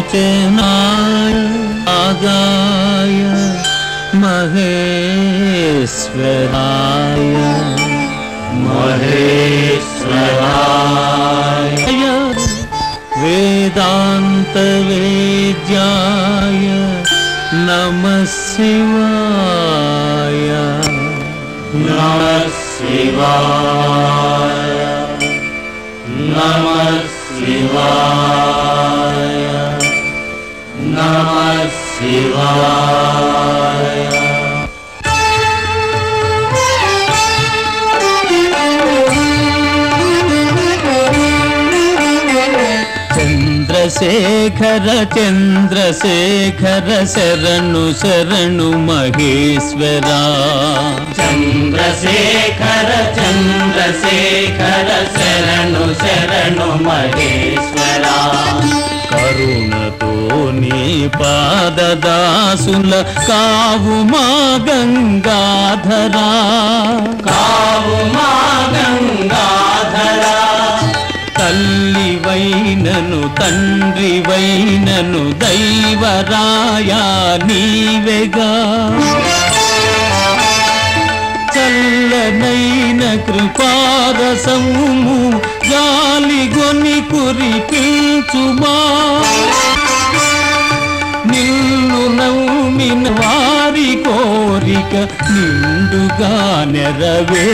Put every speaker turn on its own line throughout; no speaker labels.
लोचनाय आगाय महेश्वराय महेश्वराय वेदान्तवेद्याय नमः शिवाय नमः शिवाय नमः शिवाय नमः शिवाय చంద్రశేఖర చంద్రశేఖర శరణు శరణు మహేశ్వరా చంద్రశేఖర చంద్రశేఖర శరణు శరణు మహేశ్వరా కరుణతో నీ పాదదాసుల కావు మా గంగాధరా కావు మా గంగాధరా తల్లి వైనను తండ్రి వైనను దైవరాయా నీవెగా చల్లనైన కృపారసము గాలిగొని కురిపించుమా నిన్ను నవ్మిన వారి కోరిక నిండుగా నెరవే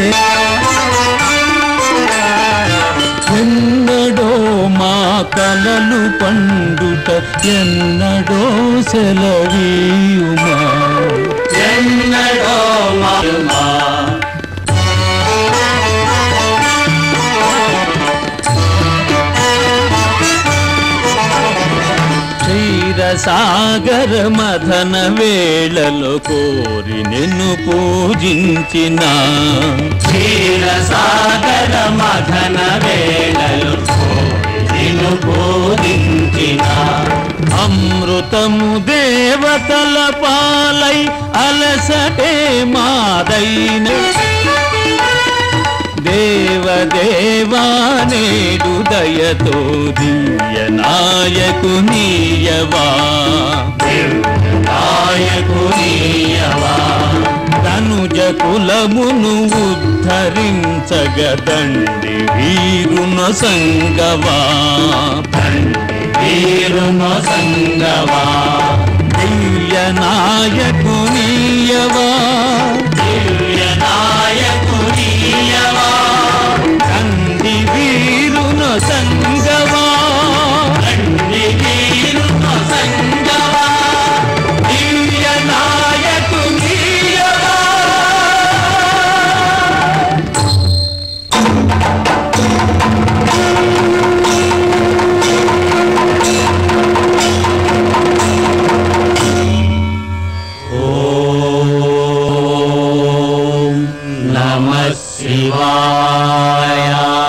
ఎన్నడో మా కలలు పండుట ఎన్నడో సెలవీయుమా ఎన్నడో మా క్షీరసాగర మథన వేళలో కోరి నిన్ను పూజించిన క్షీరసాగర మథన వేళలో కోరి నిన్ను పూజించిన అమృతము దేవతల పాలై అలసటే మాదైన దేవదేవా నేడు దయతో దియ నాయకు నీయవా నాయకు నీయవా తనుజ కులమును ఉద్ధరించగదండి వీరున సంగవా వీరున సంగవా దివ్య నాయకు నీయవా దివ్య నాయకు నీయవా కంది వీరున సంగవా కంది వీరున సంగవా దివ్య నాయకు నీయవా ఓం నమః శివాయ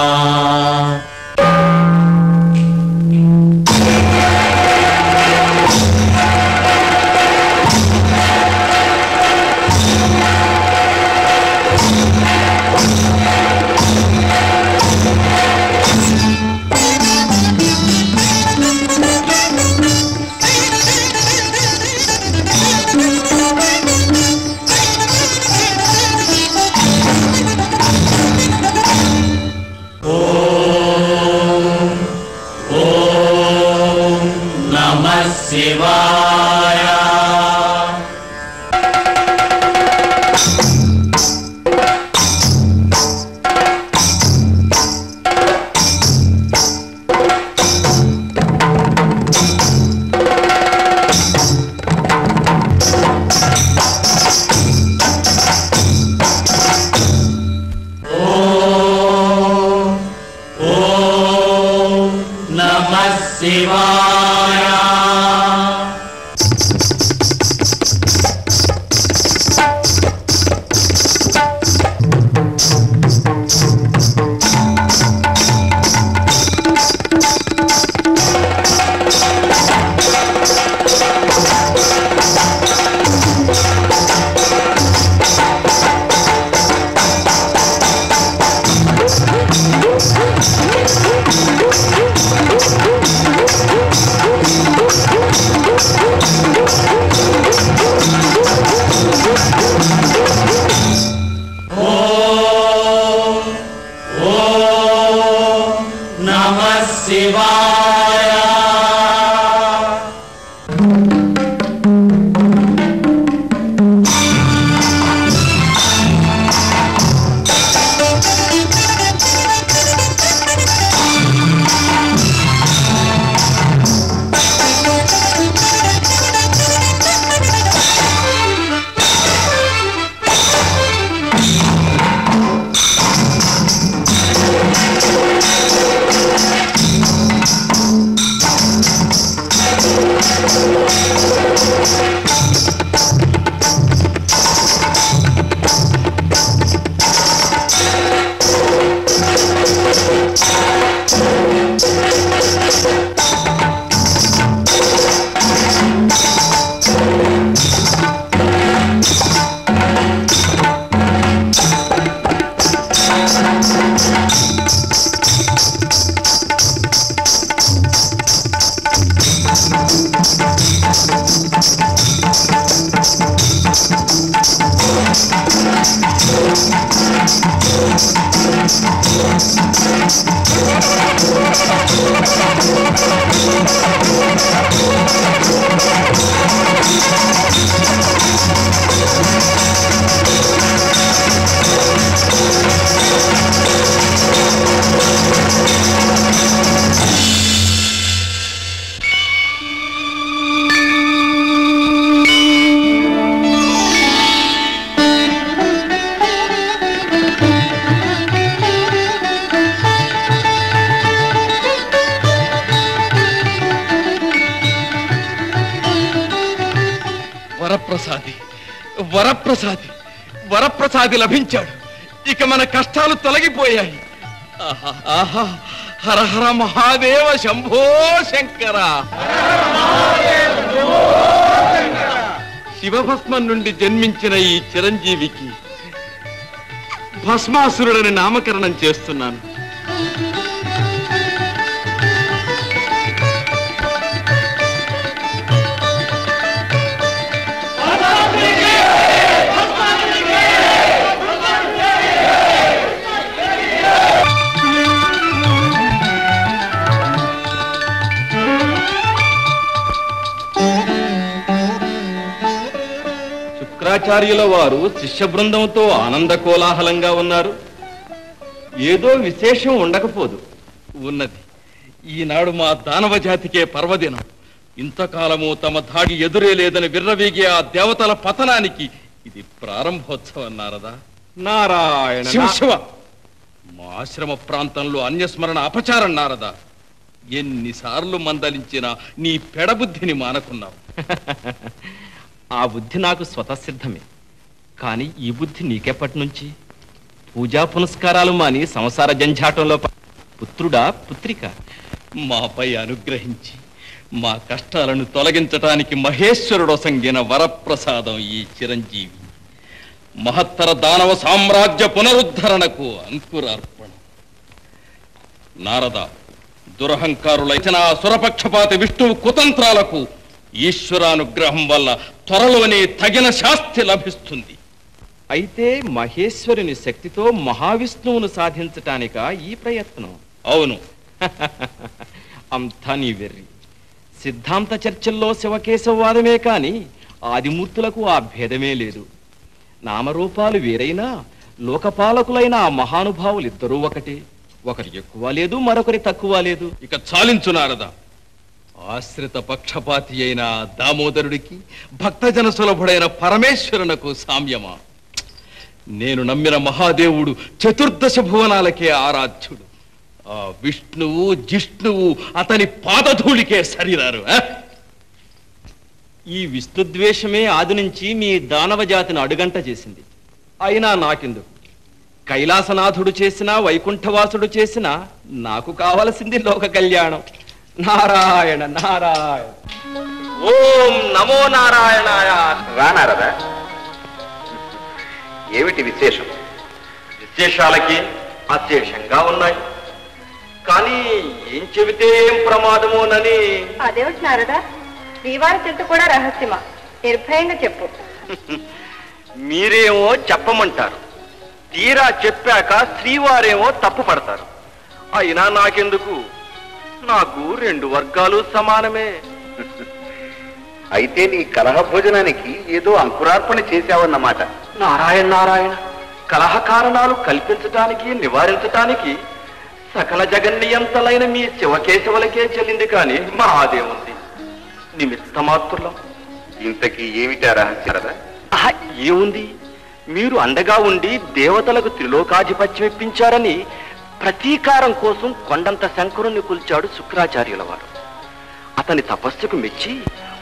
నమః శివాయ నమః శివాయ
వరప్రసాది వరప్రసాది వరప్రసాది లభించాడు ఇక మన కష్టాలు తొలగిపోయాయి ఆహా, ఆహా హర హర మహాదేవ శంభో శంకర శివభస్మం నుండి జన్మించిన ఈ చిరంజీవికి భస్మాసురుడని నామకరణం చేస్తున్నాను శుక్రాచార్యుల వారు శిష్య బృందంతో ఆనంద కోలాహలంగా ఉన్నారు ఏదో విశేషం ఉండకపోదు ఉన్నది ఈనాడు మా దానవ జాతికే పర్వదినం ఇంతకాలము తమ ధాడి ఎదురే లేదని విర్రవీగే ఆ దేవతల పతనానికి ఇది ప్రారంభోత్సవం నారదా
నారాయణ
శివ శివ మా ఆశ్రమ ప్రాంతంలో అన్యస్మరణ అపచారం నారదా ఎన్నిసార్లు మందలించినా నీ పెడబుద్ధిని మానకున్నావు
ఆ బుద్ధి నాకు స్వతసిద్ధమే కానీ ఈ బుద్ధి నీకెప్పటి నుంచి పూజా పునస్కారాలు మాని సంసార జంఝాటంలో ప- పుత్రుడా పుత్రిక
మాపై అనుగ్రహించి మా కష్టాలను తొలగించటానికి మహేశ్వరుడు సంగిన వరప్రసాదం ఈ చిరంజీవి మహత్తర దానవ సామ్రాజ్య పునరుద్ధరణకు అంకురార్పణ నారద దురహంకారులైన ఆ సురపక్షపాతి విష్ణువు కుతంత్రాలకు ఈశ్వరానుగ్రహం వల్ల త్వరలోనే తగిన శాస్తి లభిస్తుంది
అయితే మహేశ్వరుని శక్తితో మహావిష్ణువును సాధించటానిక ఈ ప్రయత్నం
అవును
అంతా నీ వెర్రి సిద్ధాంత చర్చల్లో శివకేశవవాదమే కాని ఆదిమూర్తులకు ఆ భేదమే లేదు నామరూపాలు వేరైనా లోకపాలకులైన ఆ మహానుభావులు ఇద్దరూ ఒకటే ఒకరి ఎక్కువ లేదు మరొకరి తక్కువ లేదు
ఇక చాలించు నారద ఆశ్రిత పక్షపాతి అయిన ఆ దామోదరుడికి భక్తజన సులభుడైన పరమేశ్వరునకు సామ్యమా నేను నమ్మిన మహాదేవుడు చతుర్దశ భువనాలకే ఆరాధ్యుడు ఆ విష్ణువు జిష్ణువు అతని పాదధూళికే సరిరారు ఆ?
ఈ విష్ణుద్వేషమే ఆది నుంచి మీ దానవ జాతిని అడుగంట చేసింది అయినా నాకెందుకు కైలాసనాథుడు చేసినా వైకుంఠవాసుడు చేసినా నాకు కావలసింది లోక కళ్యాణం నారాయణ నారాయణ ఓం నమో నారాయణాయ
రానారదా ఏమిటి విశేషం
విశేషాలకి అశేషంగా ఉన్నాయి కానీ ఏం చెబితే ఏం ప్రమాదమోనని
అదేమిటి నారదా శ్రీవారి చెట్టు కూడా రహస్యమా నిర్భయంగా చెప్పు
మీరేమో చెప్పమంటారు తీరా చెప్పాక శ్రీవారేమో తప్పు పడతారు అయినా నాకెందుకు నాకు రెండు వర్గాలు సమానమే
అయితే నీ కలహ భోజనానికి ఏదో అంకురార్పణ చేశావన్నమాట
నారాయణ నారాయణ కలహ కారణాలు కల్పించటానికి నివారించటానికి సకల జగన్నియంతలైన మీ శివకేశవులకే చెల్లింది కానీ మాదేముంది నిమిత్త మాత్రులం
ఇంతకీ ఏమిటా రహస్యరదా
ఆహా, ఏముంది మీరు అండగా ఉండి దేవతలకు త్రిలోకాధిపత్యం ఇప్పించారని ప్రతీకారం కోసం కొండంత శంకరుణ్ణి కూల్చాడు శుక్రాచార్యుల వారు అతని తపస్సుకు మెచ్చి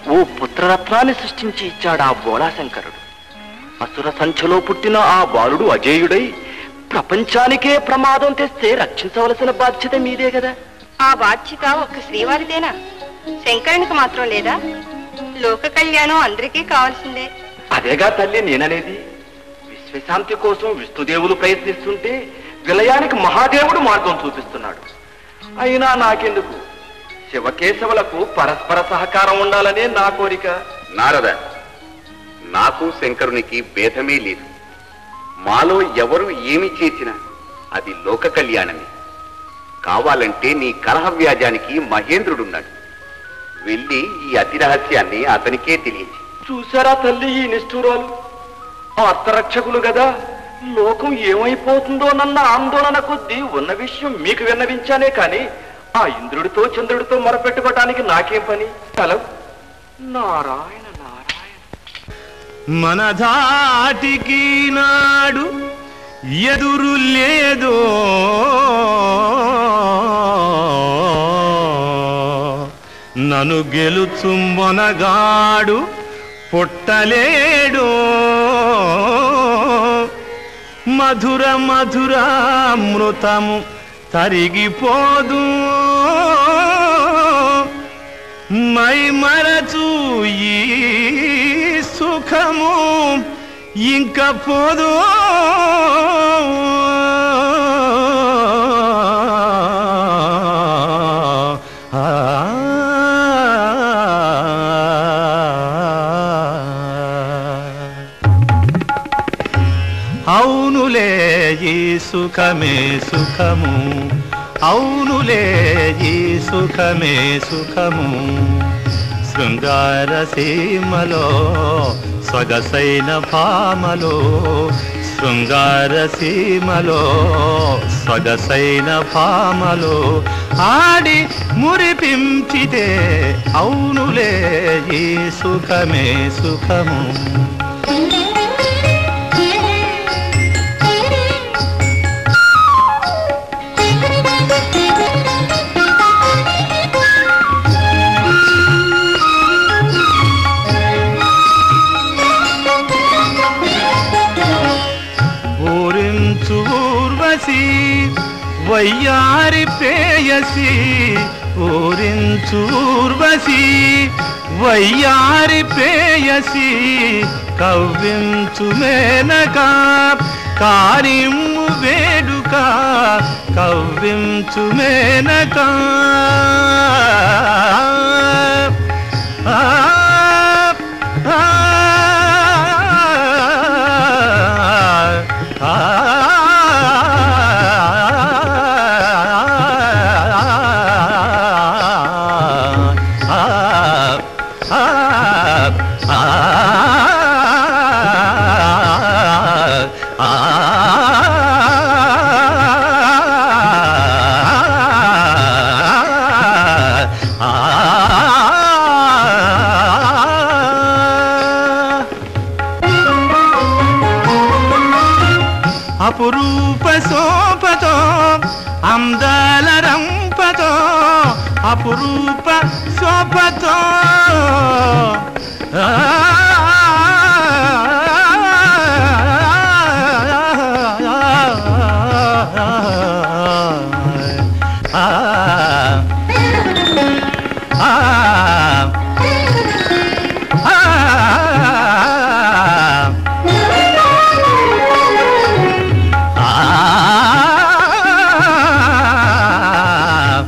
ఓ పుత్రరత్నాన్ని సృష్టించి ఇచ్చాడు ఆ బోళాశంకరుడు అసుర సంఖ్యలో పుట్టిన ఆ బాలుడు అజేయుడై ప్రపంచానికే ప్రమాదం తెస్తే రక్షించవలసిన బాధ్యత మీదే కదా
ఆ బాధ్యత ఒక్క శ్రీవారిదేనా శంకరునికి మాత్రం లేదా లోక కళ్యాణం అందరికీ కావాల్సిందే
అదేగా తల్లి నేననేది విశ్వశాంతి కోసం విష్ణుదేవులు ప్రయత్నిస్తుంటే విలయానికి మహాదేవుడు మార్గం చూపిస్తున్నాడు అయినా నాకెందుకు శివకేశవులకు పరస్పర సహకారం ఉండాలనే నా కోరిక
నారద నాకు శంకరునికి భేదమే లేదు మాలో ఎవరు ఏమి చేసినా అది లోక కళ్యాణమే కావాలంటే నీ కలహ వ్యాజానికి మహేంద్రుడున్నాడు వెళ్ళి ఈ అతి రహస్యాన్ని అతనికే తెలియచి
చూసారా తల్లి ఈ నిష్ఠూరాలు అర్థరక్షకులు కదా లోకం ఏమైపోతుందో నన్న ఆందోళన కొద్దీ ఉన్న విషయం మీకు విన్నవించానే కాని ఆ ఇంద్రుడితో చంద్రుడితో మొరపెట్టుకోవటానికి నాకేం పని సెలవు నారాయణ నారాయణ
మన ధాటికి నాడు ఎదురు లేదో నన్ను గెలుచుమ్మనగాడు పుట్టలేడు మధుర మధురామృతము తరిగిపోదు మై మరచు ఈ సుఖము ఇంక పోదు ఆ అవునులే ఈ సుఖమే సుఖము అవునులే ఈ సుఖమే సుఖము శృంగార సీమలో సొగసైన భామలో శృంగార సీమలో సొగసైన భామలో ఆడి మురిపించితే అవునులే ఈ సుఖమే సుఖము ఊరించు ఊర్వశి వయ్యారి ప్రేయసి ఊరించు ఊర్వశి వయ్యారి ప్రేయసి కవ్వించు మేనక కారిమ్ము వేడుక కవ్వించు మేనక ఆ ఆ అపురూప శోభతో అందాల రంపతో అపురూప శోభతో ఆ, ఆ, ఆ, ఆ, ఆ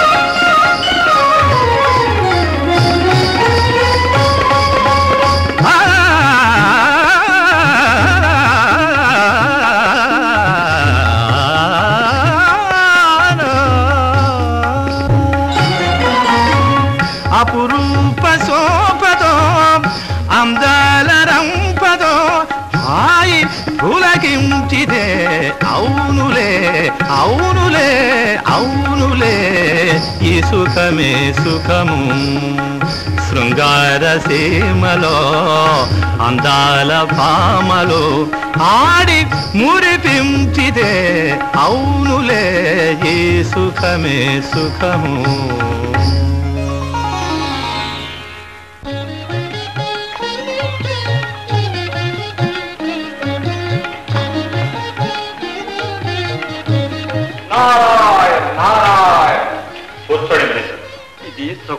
అపురూప శోభతో అందాల రంపతో హాయి పులకించితే అవునులే అవునులే అవునులే ఈ సుఖమే సుఖము శృంగార సీమలో అందాల భామలో ఆడి మురిపించితే అవునులే ఈ సుఖమే సుఖము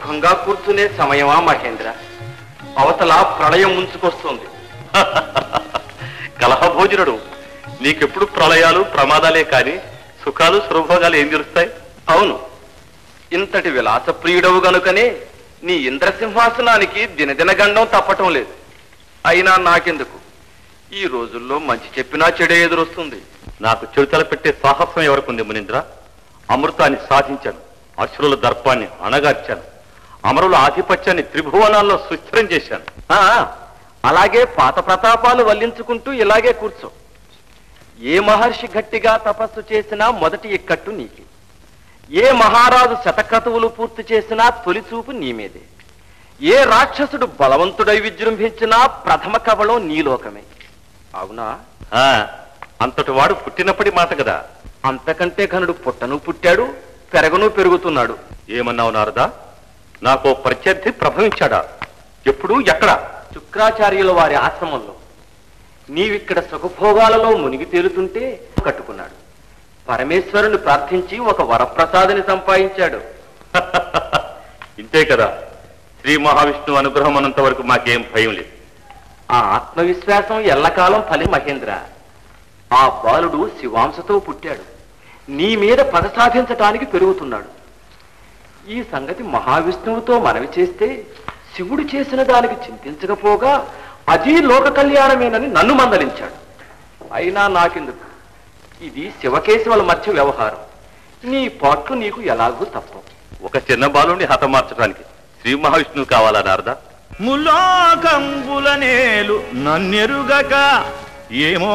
సుఖంగా కూర్చునే సమయమా మహేంద్ర అవతల ప్రళయం ముంచుకొస్తుంది
కలహభోజనుడు నీకెప్పుడు ప్రళయాలు ప్రమాదాలే కాని సుఖాలు సురభోగాలు ఏం తెలుస్తాయి
అవును ఇంతటి విలాసప్రియుడవు గనుకనే నీ ఇంద్రసింహాసనానికి దినదిన గండం తప్పటం లేదు అయినా నాకెందుకు ఈ రోజుల్లో మంచి చెప్పినా చెడే ఎదురొస్తుంది
నాకు చెడుతల పెట్టే సాహసం ఎవరికుంది మునీంద్ర అమృతాన్ని సాధించాను అసురుల దర్పాన్ని అణగార్చాను అమరుల ఆధిపత్యాన్ని త్రిభువనాల్లో సుస్థిరం చేశాను
ఆ, అలాగే పాత ప్రతాపాలు వల్లించుకుంటూ ఇలాగే కూర్చో ఏ మహర్షి గట్టిగా తపస్సు చేసినా మొదటి ఇక్కట్టు నీకే ఏ మహారాజు శతక్రతువులు పూర్తి చేసినా తొలి చూపు నీ మీదే ఏ రాక్షసుడు బలవంతుడై విజృంభించినా ప్రథమ కవళం నీలోకమే అవునా
ఆ, అంతటి వాడు పుట్టినప్పటి మాట కదా
అంతకంటే ఘనుడు పుట్టను పుట్టాడు పెరగను పెరుగుతున్నాడు
ఏమన్నావు నారదా నాకు ప్రత్యర్థి ప్రభవించాడా ఎప్పుడు ఎక్కడ
శుక్రాచార్యుల వారి ఆశ్రమంలో నీవిక్కడ సుఖభోగాలలో మునిగి తేలుతుంటే కట్టుకున్నాడు పరమేశ్వరుని ప్రార్థించి ఒక వరప్రసాదని సంపాదించాడు
ఇంతే కదా శ్రీ మహావిష్ణువు అనుగ్రహం అన్నంత వరకు మాకేం భయం లేదు
ఆ ఆత్మవిశ్వాసం ఎల్లకాలం ఫలి మహేంద్ర ఆ బాలుడు శివాంశతో పుట్టాడు నీ మీద పద సాధించటానికి పెరుగుతున్నాడు ఈ సంగతి మహావిష్ణువుతో మనవి చేస్తే శివుడు చేసిన దానికి చింతించకపోగా అది లోక కళ్యాణమేనని నన్ను మందలించాడు అయినా నాకెందుకు ఇది శివకేశవుల మధ్య వ్యవహారం నీ పాట్లు నీకు ఎలాగూ తప్పవు
ఒక చిన్న బాలుని హతమార్చడానికి శ్రీ మహావిష్ణువు కావాలా నారదా
ములోకంబుల నేలు నన్నెరుగక ఏమో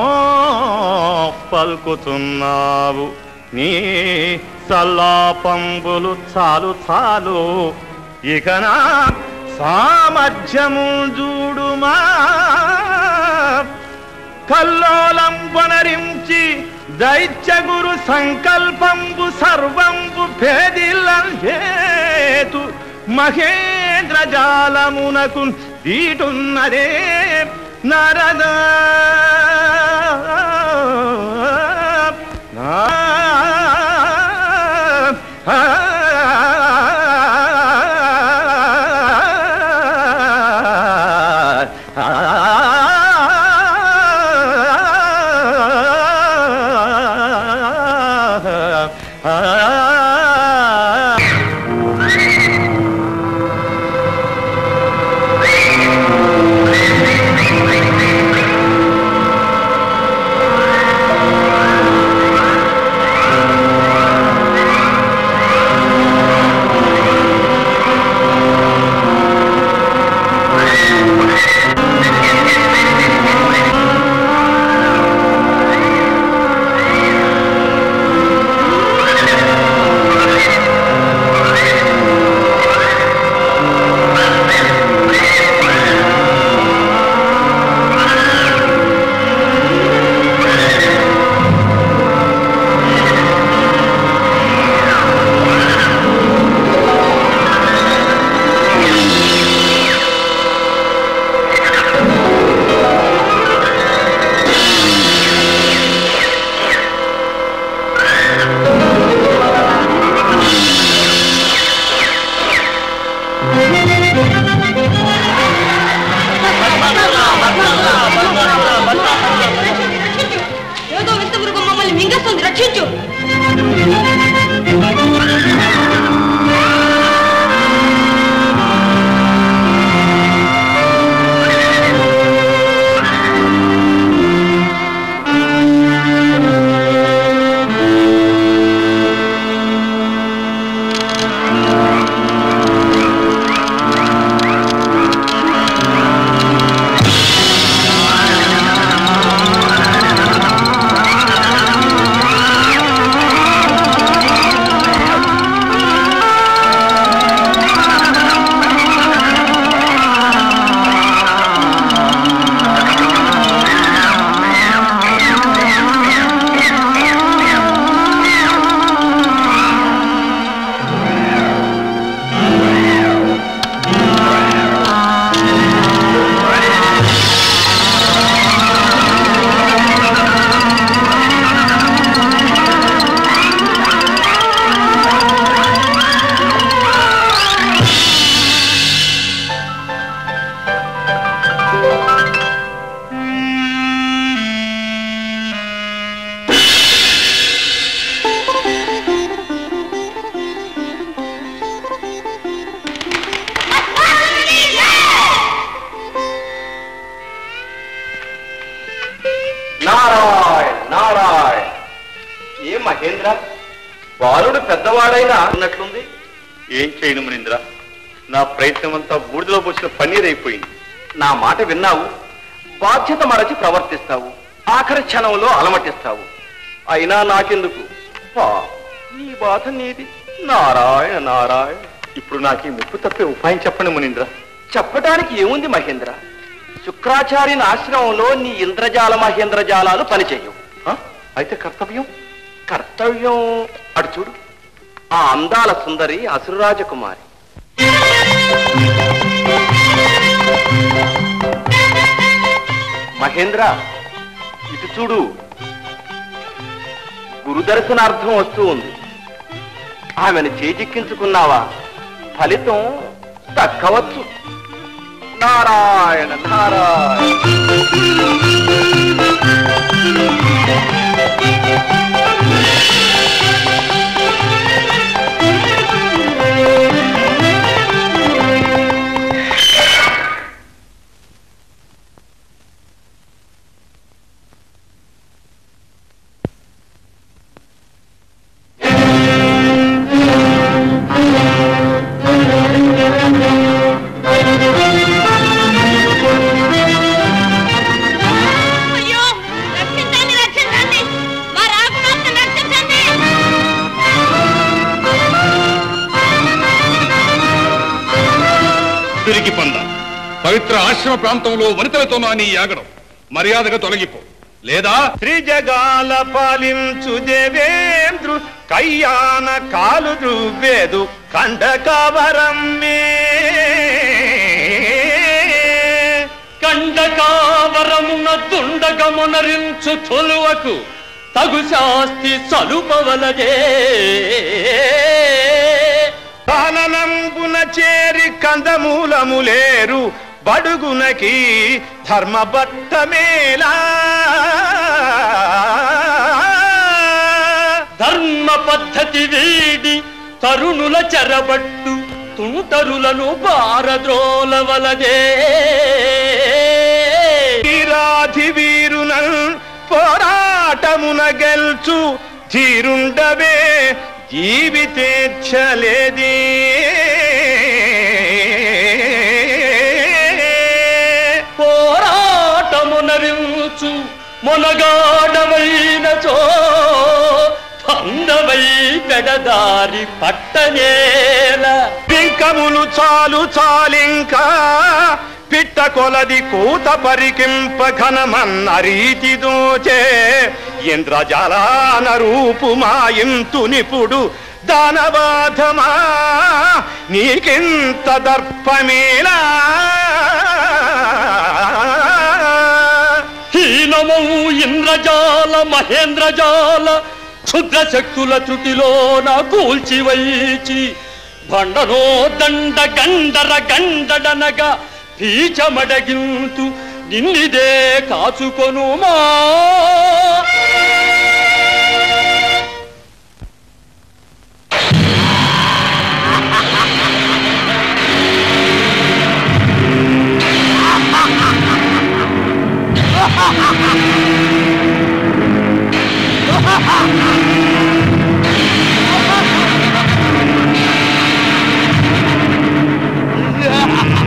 పలుకుతున్నావు నీ సల్లాపంబులు చాలు చాలు ఇక నా సామర్థ్యము చూడుమా కల్లోలం వనరించి దైత్య గురు సంకల్పంబు సర్వంబు భేదిల్లేతు మహేంద్ర జాలమునకు దీటున్నదే నరద
ఆ
బాలుడు పెద్దవాడైనా అన్నట్లుంది
ఏం చేయను మునీంద్ర నా ప్రయత్నం అంతా బూడిదలో పోసిన పన్నీర్ అయిపోయింది
నా మాట విన్నావు బాధ్యత మరచి ప్రవర్తిస్తావు ఆఖరి క్షణంలో అలమటిస్తావు అయినా నాకెందుకు పా, నీ బాధ నీది నారాయణ నారాయణ
ఇప్పుడు నాకు ఈ ముప్పు తప్పే ఉపాయం చెప్పండి మునీంద్ర
చెప్పడానికి ఏముంది మహేంద్ర శుక్రాచార్యుని ఆశ్రమంలో నీ ఇంద్రజాల మహేంద్రజాలాలు పనిచేయవు
ఆ? అయితే కర్తవ్యం
కర్తవ్యం అటు చూడు ఆ అందాల సుందరి అసురరాజకుమారి మహేంద్ర ఇటు చూడు గురుదర్శనార్థం వస్తూ ఉంది ఆమెను చేజిక్కించుకున్నావా ఫలితం దక్కవచ్చు నారాయణ నారాయణ
అయ్యో రక్షించండి రక్షించండి మా రాకుమార్తెను రక్షించండి
తిరిగి పంద పవిత్ర ఆశ్రమ ప్రాంతంలో వనితలతోనా నీ యాగడం మర్యాదగా తొలగిపో లేదా
త్రిజగాల పాలించు దేవేంద్రు కయ్యాన కాలు ద్రువ్వేదు కండకవరమ్మే
కండకావరమున దుండగమునరించు తొలువకు తగు శాస్తి సలుపవలదే
కాననంబున చేరి కందమూలములేరు బడుగునకి ధర్మబట్టమేలా
ధర్మ పద్ధతి వీడి తరుణుల చెరబట్టు తుంటరులను పారద్రోలవలదే
వీరాధి వీరునల్ పోరాటమున గెల్చు ధీరుండవే జీవితేచ్ఛలేది
పోరాటమునరించు మొనగాడవైనచో పందవై పెడదారి పట్టనేల
బింకములు చాలు చాలింకా పిట్ట కొలది కూత పరికింప ఘనమన్న రీతి దోచే ఇంద్రజాలాన రూపు మాయింతు నిపుడు దానబాధమా నీకింత దర్పమేలా
హీనమౌ ఇంద్రజాల మహేంద్రజాల క్షుద్ర శక్తుల త్రుటిలోన కూల్చివైచి బండనో దండ గండర గండడనగా పీచమడగింతు నిన్నిదే కాచుకొనుమా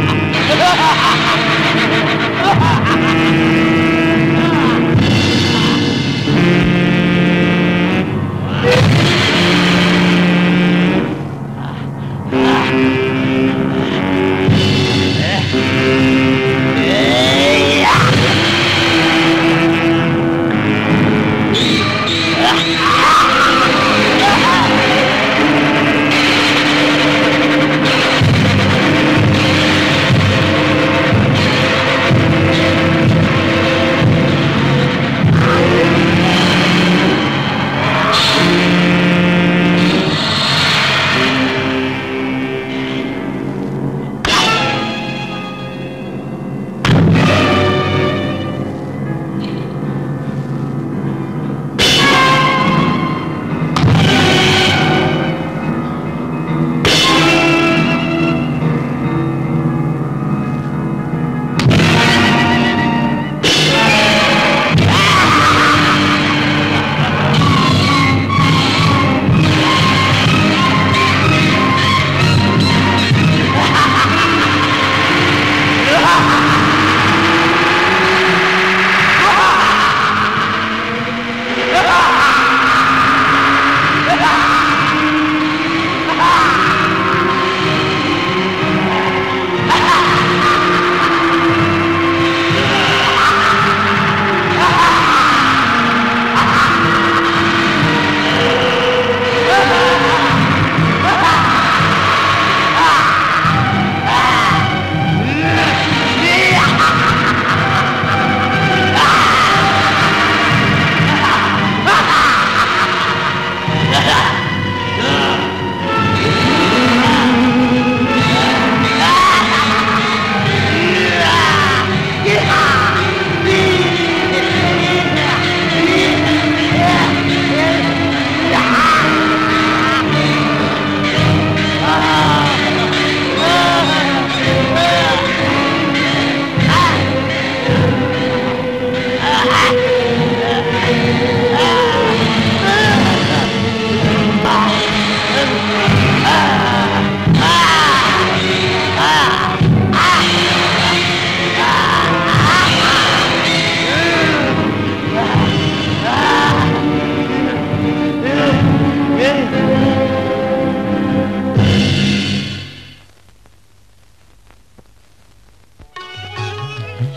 ఆ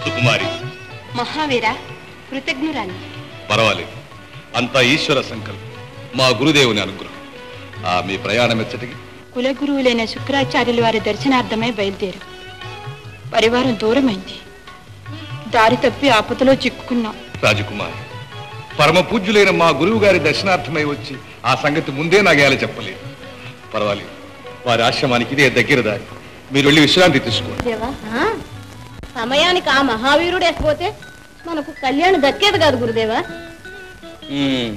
సుకుమారి
మహావీర కృతజ్ఞురాలు
పర్వాలేదు అంతా ఈశ్వర సంకల్పం మా గురుదేవుని అనుగ్రహం ఆ మీ ప్రయాణం ఎచ్చటికి
కులగురువులైన శుక్రాచార్యుల వారి దర్శనార్థమై బయలుదేరు పరివారం దూరమైంది దారి తప్పి ఆపదలో చిక్కుకున్నాం
రాజకుమారి పరమ పూజ్యులైన మా గురువు గారి దర్శనార్థమై వచ్చి ఆ సంగతి ముందే నాగేయాల చెప్పలేదు పర్వాలేదు వారి ఆశ్రమానికి ఇదే దగ్గర దారి మీరు వెళ్ళి విశ్రాంతి తీసుకోండి
దేవా సమయానికి ఆ మహావీరుడు ఎక్కిపోతే మనకు కళ్యాణం దక్కేది కాదు గురుదేవా
ఉమ్.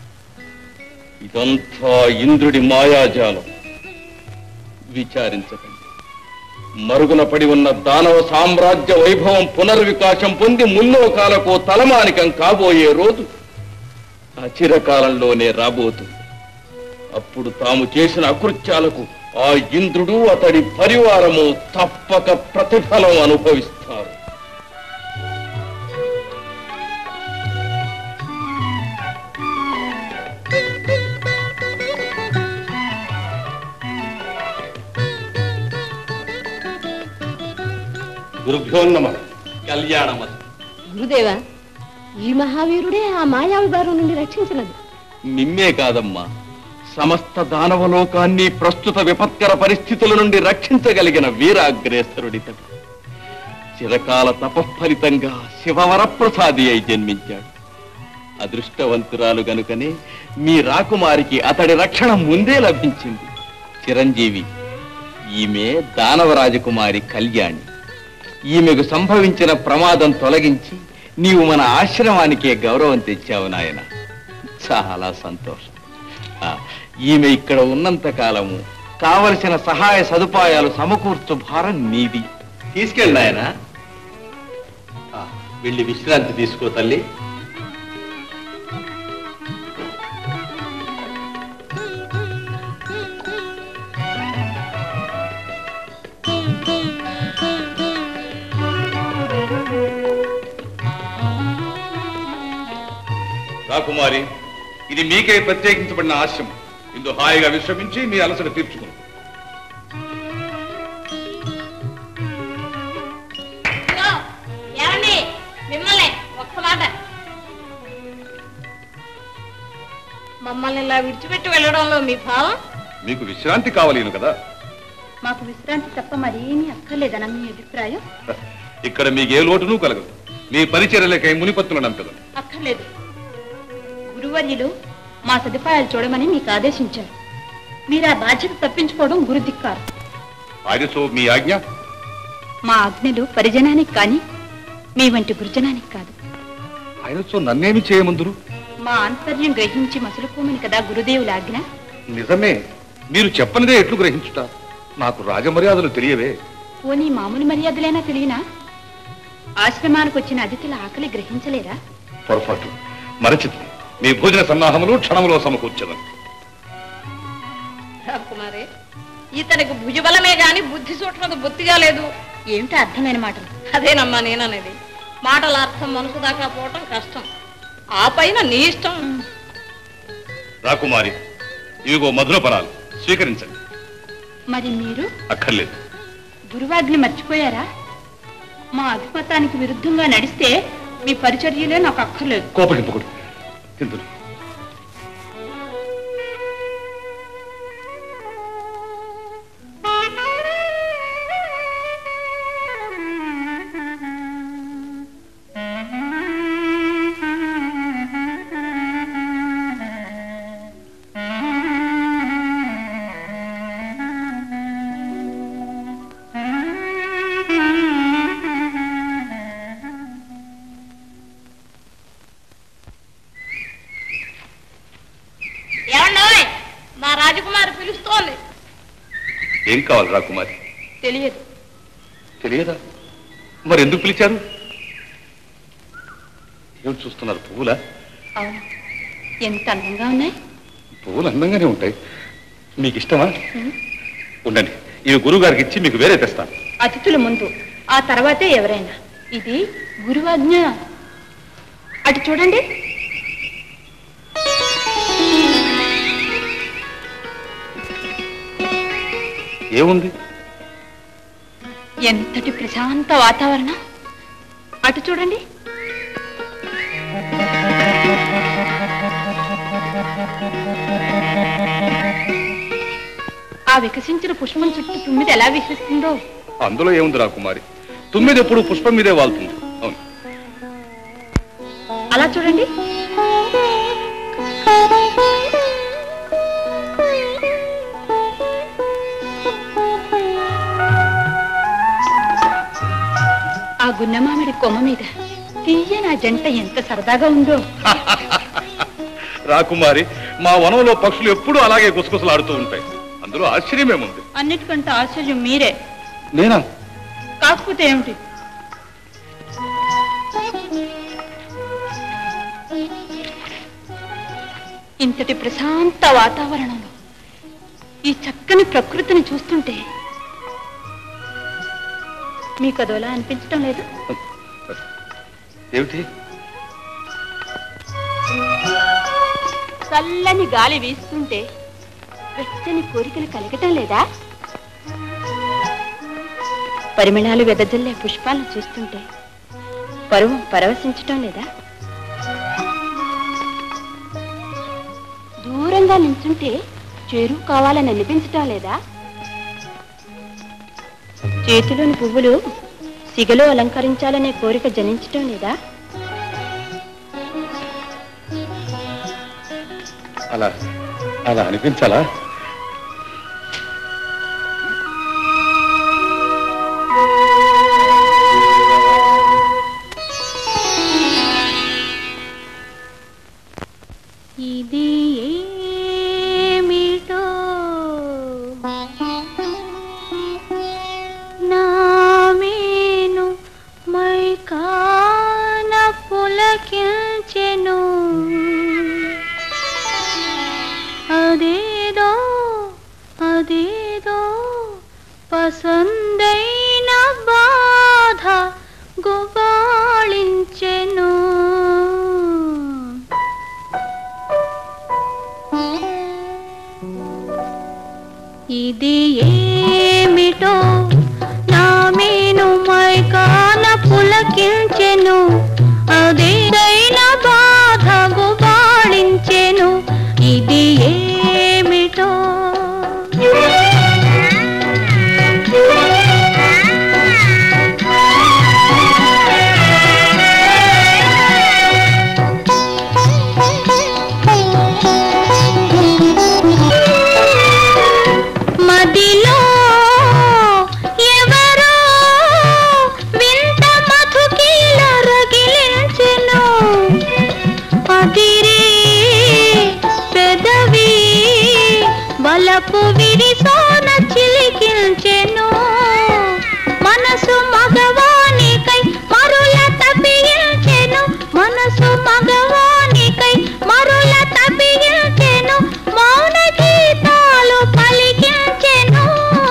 ఇదంతా ఇంద్రుడి మాయాజాలం విచారించకండి మరుగున పడి ఉన్న దానవ సామ్రాజ్య వైభవం పునర్వికాసం పొంది ముల్లోకాలకు తలమానికం కాబోయే రోజు అచిరకాలంలోనే రాబోతుంది అప్పుడు తాము చేసిన అకృత్యాలకు ఆ ఇంద్రుడు అతడి పరివారము తప్పక ప్రతిఫలం అనుభవిస్తారు
గురుభ్యోన్నమ
కళ్యాణమస్తు
గురుదేవా ఈ మహావీరుడే ఆ మాయావి బారి నుండి రక్షించినది
మిమ్మే కాదమ్మా సమస్త దానవలోకాన్ని ప్రస్తుత విపత్కర పరిస్థితుల నుండి రక్షించగలిగిన వీరాగ్రేసరుడితడు చిరకాల తపఫలితంగా శివవరప్రసాది అయి జన్మించాడు అదృష్టవంతురాలు గనుకనే మీ రాకుమారికి అతడి రక్షణ ముందే లభించింది చిరంజీవి ఈమె దానవ రాజకుమారి కళ్యాణి ఈమెకు సంభవించిన ప్రమాదం తొలగించి నీవు మన ఆశ్రమానికే గౌరవం తెచ్చావు నాయన చాలా సంతోషం ఆ, ఈమె ఇక్కడ ఉన్నంత కాలము కావలసిన సహాయ సదుపాయాలు సమకూర్చు భారం నీది తీసుకెళ్ళి నాయన ఆ, వెళ్ళి విశ్రాంతి తీసుకో తల్లి
రాకుమారి ఇది మీకే ప్రత్యేకించబడిన ఆశ్రమం ఇందు హాయిగా విశ్రమించి మీ అలసట తీర్చుకుని
ఇదిగో, ఏమండి మిమ్మల్ని ఒక్క మాట మమ్మల్ని ఇలా విడిచిపెట్టి వెళ్ళడంలో మీ భావం
మీకు విశ్రాంతి కావాలేను కదా
మాకు విశ్రాంతి తప్ప మరేమీ అక్కర్లేదన్న మీ అభిప్రాయం
ఇక్కడ మీకు ఏ లోటును కలగదు మీ పరిచర్యలకై మునిపత్తులను అంతదు
అక్కర్లేదు గురువర్యులు మా సదుపాయాలు చూడమని మీకు ఆదేశించారు మీరు ఆ బాధ్యత తప్పించుకోవడం గురుదిక్కారు
ఆయనతో మీ ఆజ్ఞ
మా ఆజ్ఞలు పరిజనానికి కానీ మీ వంటి గురుజనానికి కాదు
ఆయనతో నన్నేమి చేయమందురు
మా ఆంతర్యం గ్రహించి మసులుకోమని కదా గురుదేవుల ఆజ్ఞ
నిజమే మీరు చెప్పనిదే ఎట్లు గ్రహించుట నాకు రాజమర్యాదలు తెలియవే
పోనీ మామూలు మర్యాదలైనా తెలియనా ఆశ్రమానికి వచ్చిన అతిథుల ఆకలి గ్రహించలేరా
పొరపాటు మరచితి మీ భోజన సన్నాహములు క్షణములో సమకూర్చదను
కుమారి ఇతనికి భుజబలమే గాని బుద్ధి సూక్ష్మత బొత్తిగా లేదు
ఏమిటో అర్థమైన మాటలు
అదేనమ్మా నేననేది మాటల అర్థం మనసు దాకా పోవటం కష్టం ఆ పైన నీ ఇష్టం
రాకుమారి ఇవిగో మధుర పరాలు స్వీకరించండి
మరి మీరు
అక్కర్లేదు
గురువాజ్ఞ మర్చిపోయారా మా అధిపతానికి విరుద్ధంగా నడిస్తే మీ పరిచర్యలే నాకు అక్కర్లేదు
కోపగింపకుడు తిందును
ఏమండోయ్ మా రాజకుమారి పిలుస్తోంది
ఏం కావాలి రాకుమారి
తెలియదు
తెలియదా మరి ఎందుకు పిలిచారు ఏమిటి చూస్తున్నారు పువ్వులా
అవును ఎంత అందంగా ఉన్నాయి
పువ్వులు అందంగానే ఉంటాయి మీకు ఇష్టమా ఉండండి ఇవి గురువు గారికి ఇచ్చి మీకు వేరే తెస్తాను
అతిథుల ముందు ఆ తర్వాతే ఎవరైనా ఇది గురువాజ్ఞ అటు చూడండి
ఏముంది
ఎంతటి ప్రశాంత వాతావరణం అటు చూడండి ఆ వికసించిన పుష్పం చుట్టూ తుమ్మిది ఎలా వికసిస్తుందో
అందులో ఏముంది రాకుమారి తుమ్మిది ఎప్పుడు పుష్పం మీదే వాళ్తుంది అవును
అలా చూడండి ఆ గున్నమామిడి కొమ్మ మీద తీయ నా జంట ఎంత సరదాగా ఉందో
రాకుమారి మా వనంలో పక్షులు ఎప్పుడూ అలాగే గుసగుసలాడుతూ ఉంటాయి అందులో ఆశ్చర్యమేముంది
అన్నిటికంటే ఆశ్చర్యం మీరే
నేనా
కాకపోతే ఏమిటి ఇంతటి ప్రశాంత వాతావరణంలో ఈ చక్కని ప్రకృతిని చూస్తుంటే మీకు అదోలా అనిపించడం లేదు
ఏమిటి
చల్లని గాలి వీస్తుంటే వెచ్చని కోరికలు కలగటం లేదా పరిమళాలు వెదజల్లే పుష్పాలను చూస్తుంటే పరువం పరవశించటం లేదా దూరంగా నించుంటే చేరువు కావాలని అనిపించటం లేదా చేతిలోని పువ్వులు సిగలో అలంకరించాలనే కోరిక జనించటం లేదా
అలా అలా అనిపించాలా
ఇది ఏమిటో నా మేను మైకాన పులకించెను అదేదో అదేదో పసందైన బాధ గుబాళించెను ఇది ఏమిటో నా మేను మైకాన పులకించెను అదేదైన బాధ గుబాళించెను ఇది ఏమిటో మదిలో ఎవరో వింత మధుకీల రగిలించెను అదిరే పెదవి బలపు విరిసోన చిలికించెను మనసు మగవానికై మరుల తప్పించెను మనసు మగవానికై మరుల తప్పించెను మౌన గీతాలు పలికించెను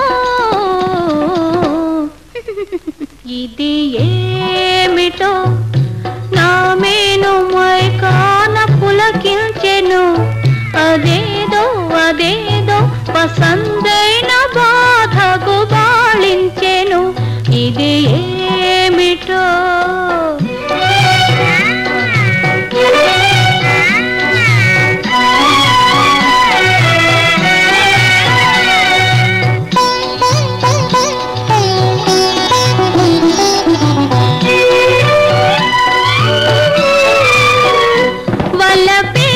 ఇది ఏమిటో నా మేను మైకాన పులకించెను అదేదో అదేదో పసందైన బాధ గుబాళించెను ఇది ఏమిటో వలపే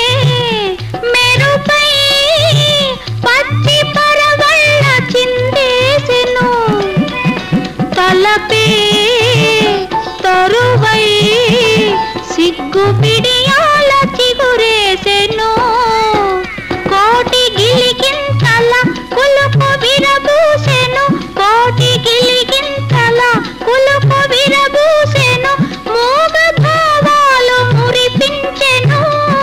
మెరుపై పచ్చి పరవళ్ళ చిందేసెను తలపే తరువై సిగ్గు పిడియాల చిగురేసెను కోటి గిలిగింతల కులుపు విరబూసెను కోటి గిలిగింతల కులుపు విరబూసెను మూగ భావాలు మురిపించెను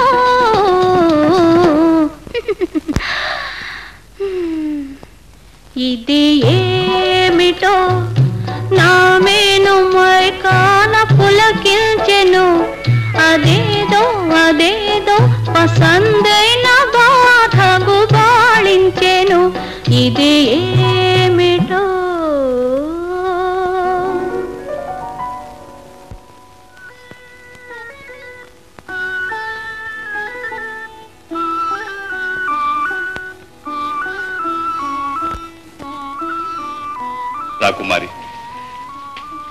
ఇది ఏమిటో నా మేను మైకాన పులకించెను అదేదో అదేదో పసందైన బాధ గుబాళించెను ఇది ఏమిటో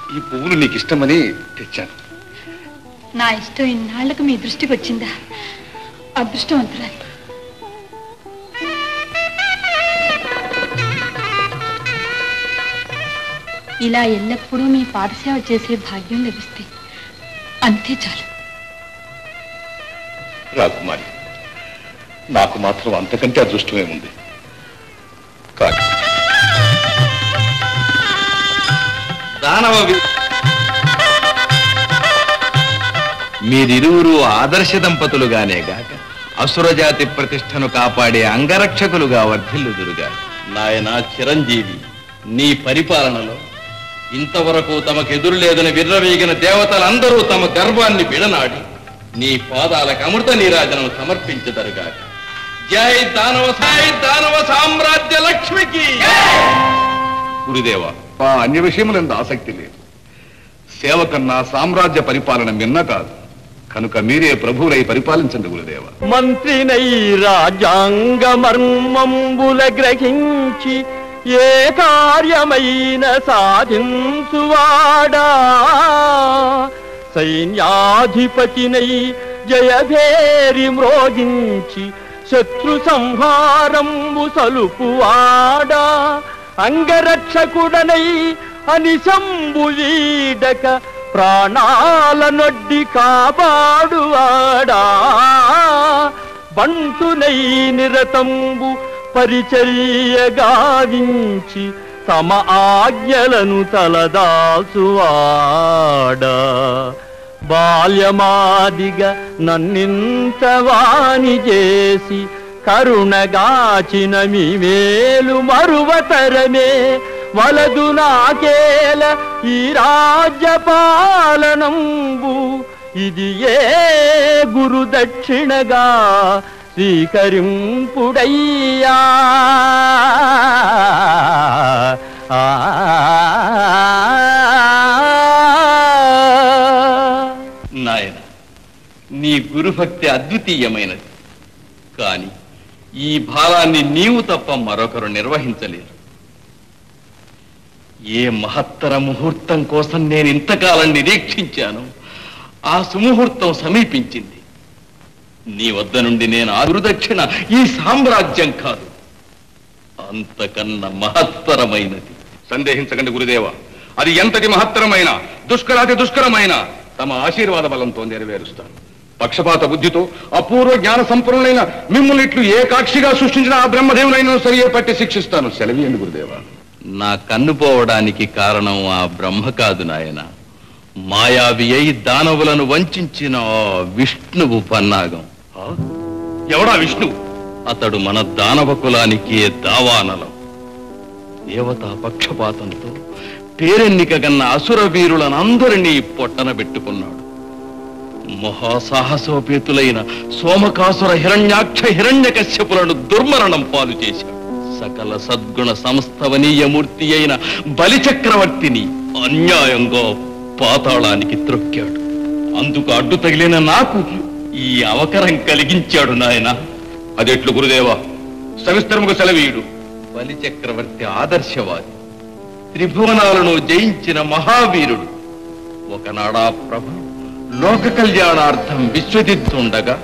ఈ పువ్వులు నీకు ఇష్టమని తెచ్చాను
నా ఇష్టం ఇన్నాళ్లకు మీ దృష్టికి వచ్చిందా అదృష్టవంతురాలి ఇలా ఎల్లప్పుడూ మీ పాదసేవ చేసే భాగ్యం లభిస్తే అంతే చాలు
రాకుమారి నాకు మాత్రం అంతకంటే అదృష్టమే ఉంది కాదు
దానవ వి- మీరిరువురు ఆదర్శ దంపతులుగానే గాక అసురజాతి ప్రతిష్టను కాపాడే అంగరక్షకులుగా వర్ధిల్లుదురుగా నాయన చిరంజీవి నీ పరిపాలనలో ఇంతవరకు తమకెదురు లేదని విర్రవీగిన దేవతలందరూ తమ గర్వాన్ని విడనాడి నీ పాదాలకు అమృత నీరాజనం సమర్పించదరుగాక జై దానవ సాయి దానవ సామ్రాజ్య లక్ష్మికి
గురుదేవ ఆ అన్య విషయములందు ఆసక్తి లేదు సేవ కన్నా సామ్రాజ్య పరిపాలన మిన్న కాదు కనుక మీరే ప్రభువులై పరిపాలించండి గురుదేవ
మంత్రినై రాజ్యాంగ మర్మంబుల గ్రహించి ఏ కార్యమైన సాధించువాడా సైన్యాధిపతినై జయభేరి మ్రోగించి శత్రు సంహారంబు సలుపువాడా అంగరక్షకుడనై అనిశంబు వీడక ప్రాణాల నొడ్డి కాపాడువాడా బంటునై నిరతంబు పరిచర్య గావించి తమ ఆజ్ఞలను తలదాసువాడా బాల్యమాదిగా నన్నింత వాణి చేసి కరుణగాచిన మీ మేలు మరువతరమే వలదు నాకేల ఈ రాజ్య పాలనంబు ఇది ఏ గురు దక్షిణగా స్వీకరింపుడయ్యా
నాయన నీ గురుభక్తి అద్వితీయమైనది కాని ఈ భారాన్ని నీవు తప్ప మరొకరు నిర్వహించలేరు ఏ మహత్తర ముహూర్తం కోసం నేను ఇంతకాలం నిరీక్షించాను ఆ సుముహూర్తం సమీపించింది నీ వద్ద నుండి నేను ఆ గురుదక్షిణ ఈ సామ్రాజ్యం కాదు అంతకన్నా మహత్తరమైనది
సందేహించకండి గురుదేవ అది ఎంతటి మహత్తరమైన దుష్కరాతి దుష్కరమైన తమ ఆశీర్వాద బలంతో నెరవేరుస్తాను పక్షపాత బుద్ధితో అపూర్వ జ్ఞాన సంపన్నులైన మిమ్మల్ని ఇట్లు ఏకాక్షిగా సృష్టించిన ఆ బ్రహ్మదేవులైన సరియే పట్టి శిక్షిస్తాను సెలవియండి గురుదేవ
నా కన్ను పోవడానికి కారణం ఆ బ్రహ్మ కాదు నాయన మాయావి అయి దానవులను వంచిన ఆ విష్ణువు పన్నాగం
ఆ? ఎవడా విష్ణువు
అతడు మన దానవ కులానికి దావానలం దేవతా పక్షపాతంతో పేరెన్నిక కన్న అసుర వీరులను అందరినీ పొట్టన పెట్టుకున్నాడు మహాసాహసోపేతులైన సోమకాసుర హిరణ్యాక్ష హిరణ్య కశ్యపులను దుర్మరణం పాలు చేశాడు సకల సద్గుణ సంస్థవనీయమూర్తి అయిన బలిచక్రవర్తిని అన్యాయంగా పాతాళానికి త్రొక్కాడు అందుకు అడ్డు తగిలిన నాకు ఈ అవకరం కలిగించాడు నాయనా
అదెట్లు గురుదేవ సవిస్తరముగా సెలవీయుడు
బలి చక్రవర్తి ఆదర్శవాది త్రిభువనాలను జయించిన మహావీరుడు ఒకనాడా ప్రభు లోక కళ్యాణార్థం విశ్వజిత్తుండగా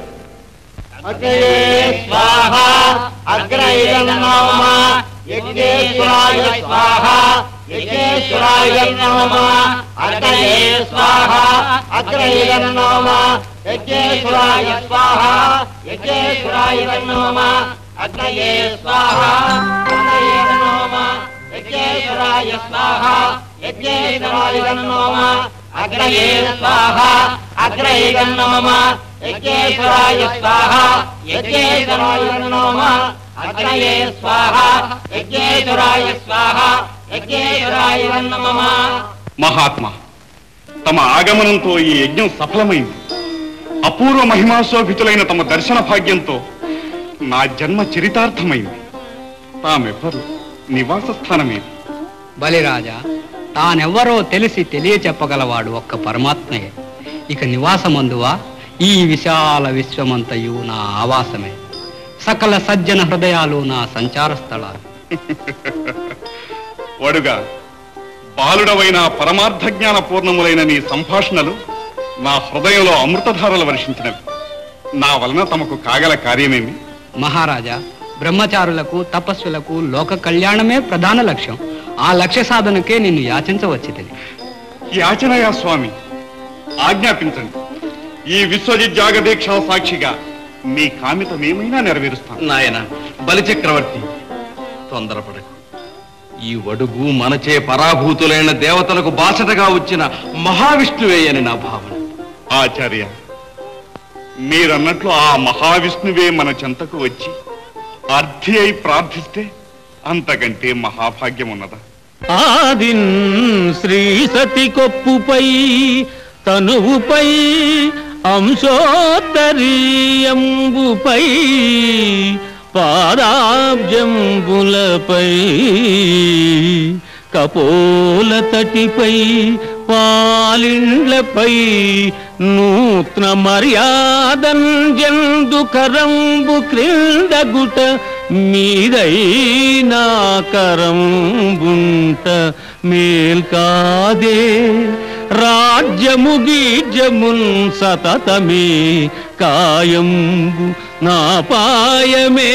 మహాత్మా తమ ఆగమనంతో ఈ యజ్ఞం సఫలమైంది అపూర్వ మహిమాశోభితులైన తమ దర్శన భాగ్యంతో నా జన్మ చరితార్థమైంది తామెవ్వరు నివాస స్థానమేది
బలిరాజా తానెవ్వరో తెలిసి తెలియచెప్పగలవాడు ఒక్క పరమాత్మయే ఇక నివాసమందువా ఈ విశాల విశ్వమంతయు నా ఆవాసమే సకల సజ్జన హృదయాలు నా సంచార స్థలాలు
వడుగా బాలుడవైన పరమార్థ జ్ఞాన పూర్ణములైన నీ సంభాషణలు నా హృదయంలో అమృతధారలు వర్షించినవి నా వలన తమకు కాగల కార్యమేమి
మహారాజా బ్రహ్మచారులకు తపస్సులకు లోక కళ్యాణమే ప్రధాన లక్ష్యం ఆ లక్ష్య సాధనకే నిన్ను యాచించవచ్చితిని
యాచనయా స్వామి ఆజ్ఞాపించండి ఈ విశ్వజిత్ జాగదీక్ష సాక్షిగా మీ కామితమేమైనా నెరవేరుస్తాను
నాయన బలిచక్రవర్తి తొందరపడకు ఈ వడుగు మనచే పరాభూతులైన దేవతలకు బాసటగా వచ్చిన మహావిష్ణువే అని నా భావన
ఆచార్య మీరన్నట్లు ఆ మహావిష్ణువే మన చెంతకు వచ్చి అర్థి అయి ప్రార్థిస్తే అంతకంటే మహాభాగ్యం ఉన్నదా
ఆదిన్ శ్రీ సతి కొప్పుపై తనువుపై అంశోత్తరీయంబుపై పాదాబ్జంబులపై కపోల తటిపై పాలిండ్లపై నూత్న మర్యాదం జందు కరంబు క్రిందగుట మీదైనా కరంబుంట మేల్కాదే రాజ్యము గీజ్యమున్ సతతమే కాయంబు నా పాయమే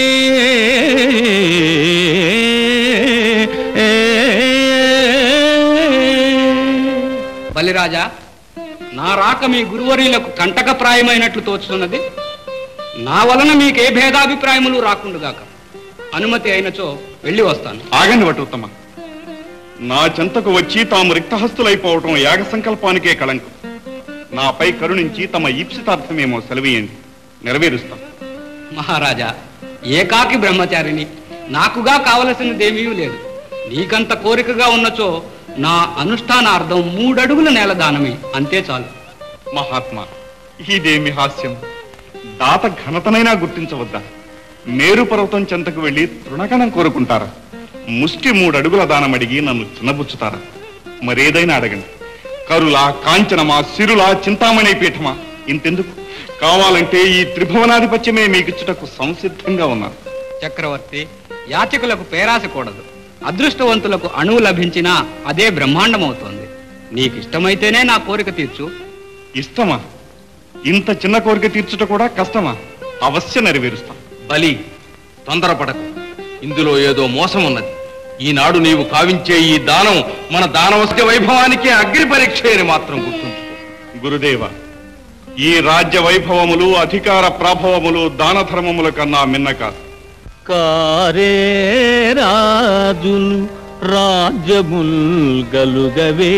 బలిరాజా నా రాక మీ గురువర్యులకు కంటకప్రాయమైనట్లు తోచుతున్నది నా వలన మీకే భేదాభిప్రాయములు రాకుండుగాక అనుమతి అయినచో వెళ్ళి వస్తాను
ఆగండి వటుత్తమ నా చెంతకు వచ్చి తాము రిక్తహస్తులైపోవటం యాగ సంకల్పానికే కళంకం నాపై కరుణించి తమ ఈప్సితార్థమేమో సెలవీయండి నెరవేరుస్తాం
మహారాజా ఏకాకి బ్రహ్మచారిని నాకుగా కావలసినదేమీ లేదు నీకంత కోరికగా ఉన్నచో నా అనుష్ఠానార్థం మూడడుగుల నేల దానమే అంతే చాలు
మహాత్మా ఇదేమి హాస్యం దాత ఘనతనైనా గుర్తించవద్దా మేరు పర్వతం చెంతకు వెళ్లి తృణగణం కోరుకుంటారా ముష్టి మూడు అడుగుల దానం అడిగి నన్ను చిన్నబుచ్చుతారా మరేదైనా అడగండి కరులా కాంచనమా సిరులా చింతామణి పీఠమా ఇంతెందుకు కావాలంటే ఈ త్రిభువనాధిపత్యమే మీకిచ్చుటకు సంసిద్ధంగా ఉన్నాను
చక్రవర్తి యాచకులకు పేరాసకూడదు అదృష్టవంతులకు అణువు లభించినా అదే బ్రహ్మాండమవుతోంది నీకు ఇష్టమైతేనే నా కోరిక తీర్చు
ఇష్టమా ఇంత చిన్న కోరిక తీర్చుట కూడా కష్టమా అవశ్య నెరవేరుస్తాం
బలి తొందరపడకు ఇందులో ఏదో మోసం ఉన్నది ఈనాడు నీవు కావించే ఈ దానం మన దానవస్య వైభవానికే అగ్ని పరీక్ష అని మాత్రం గుర్తుంచుకో
గురుదేవ ఈ రాజ్య వైభవములు అధికార ప్రాభవములు దాన ధర్మముల కన్నా మిన్న కాదు
కారే రాజులు రాజ్యముల్ గలుగవే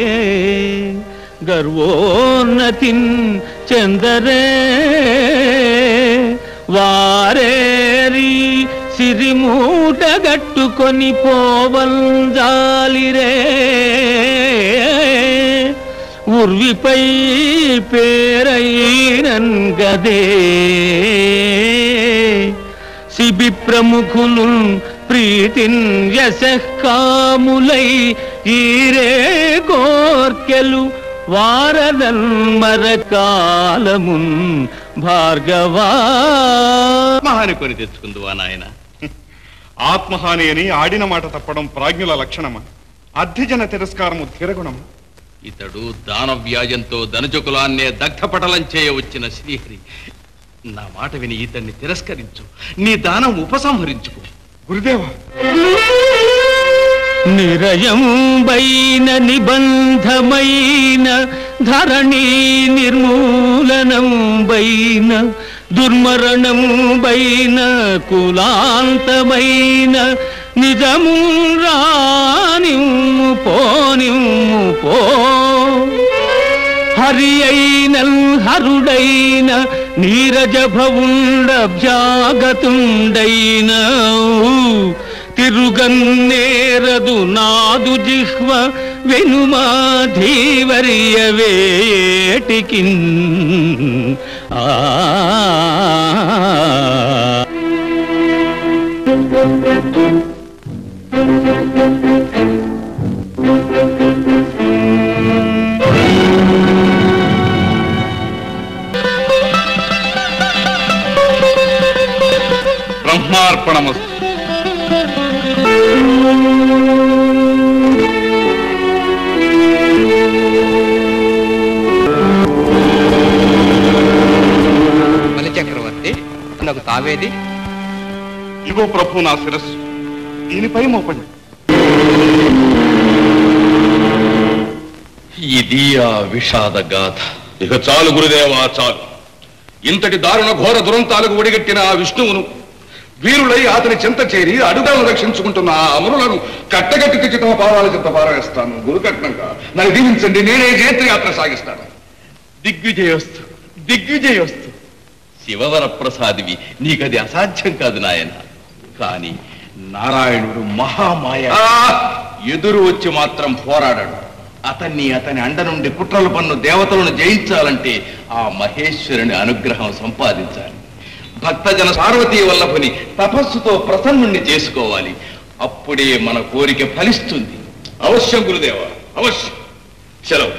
గర్వోన్నతిన్ చందరే వారేరి సిరిమూట గట్టుకొని పోవంజాలిరే ఉర్విపై పేరైనన్ గదే శిబి ప్రముఖులు ప్రీతిన్ యశకాములై ఈరే కోర్కెలు వారదన్ మరకాలమున్ భార్గవా
మహాని కొని తెచ్చుకుందువా నాయన
ఆత్మహాని అని ఆడిన మాట తప్పడం ప్రాజ్ఞుల లక్షణమా అధ్యజన తిరస్కారము ధిరగుణమా
ఇతడు దాన వ్యాజంతో ధనుజకులాన్నే దగ్ధపటలం చేయ వచ్చిన శ్రీహరి నా మాట విని ఇతన్ని తిరస్కరించు నీ దానం ఉపసంహరించుకో
గురుదేవా
నిరయంబైన నిబంధమైన ధరణి నిర్మూలనంబైన దుర్మరణంబైన కులాంతమైన నిజము రానిమ్ము పోనిమ్ము పో హరి అయిన హరుడైన నీరజ భవుండభ్యాగతుండైన తిరుగన్నేరదు నాదు జిహ్వ వెనుమా ధీవర్య వేటికిన్ ఆ
బ్రహ్మార్పణమస్తు
కావేది
ఇగో ప్రభు నా శిరస్సు దీనిపై మోపండి
ఇది ఆ విషాద గాథ
ఇక చాలు గురుదేవా చాలు ఇంతటి దారుణ ఘోర దురంతాలకు ఒడిగట్టిన ఆ విష్ణువును వీరులై అతని చెంత చేరి అడుగులను రక్షించుకుంటున్న ఆ అమరులను కట్టగట్టి తెచ్చిన పాదాల చెంత పారవేస్తాను గురుకట్నంగా నన్ను దీవించండి నేనే జయత్రయాత్ర సాగిస్తాను
దిగ్విజయోస్తు దిగ్విజయోస్తు శివవర ప్రసాదివి నీకది అసాధ్యం కాదు నాయన కాని నారాయణుడు మహామాయ
ఆ!
ఎదురు వచ్చి మాత్రం పోరాడాడు అతన్ని అతని అండ నుండి కుట్రల పన్ను దేవతలను జయించాలంటే ఆ మహేశ్వరుని అనుగ్రహం సంపాదించాలి భక్తజన పార్వతీ వల్లభుని తపస్సుతో ప్రసన్నుణ్ణి చేసుకోవాలి అప్పుడే మన కోరిక ఫలిస్తుంది
అవశ్యం గురుదేవ అవశ్యం
సెలవు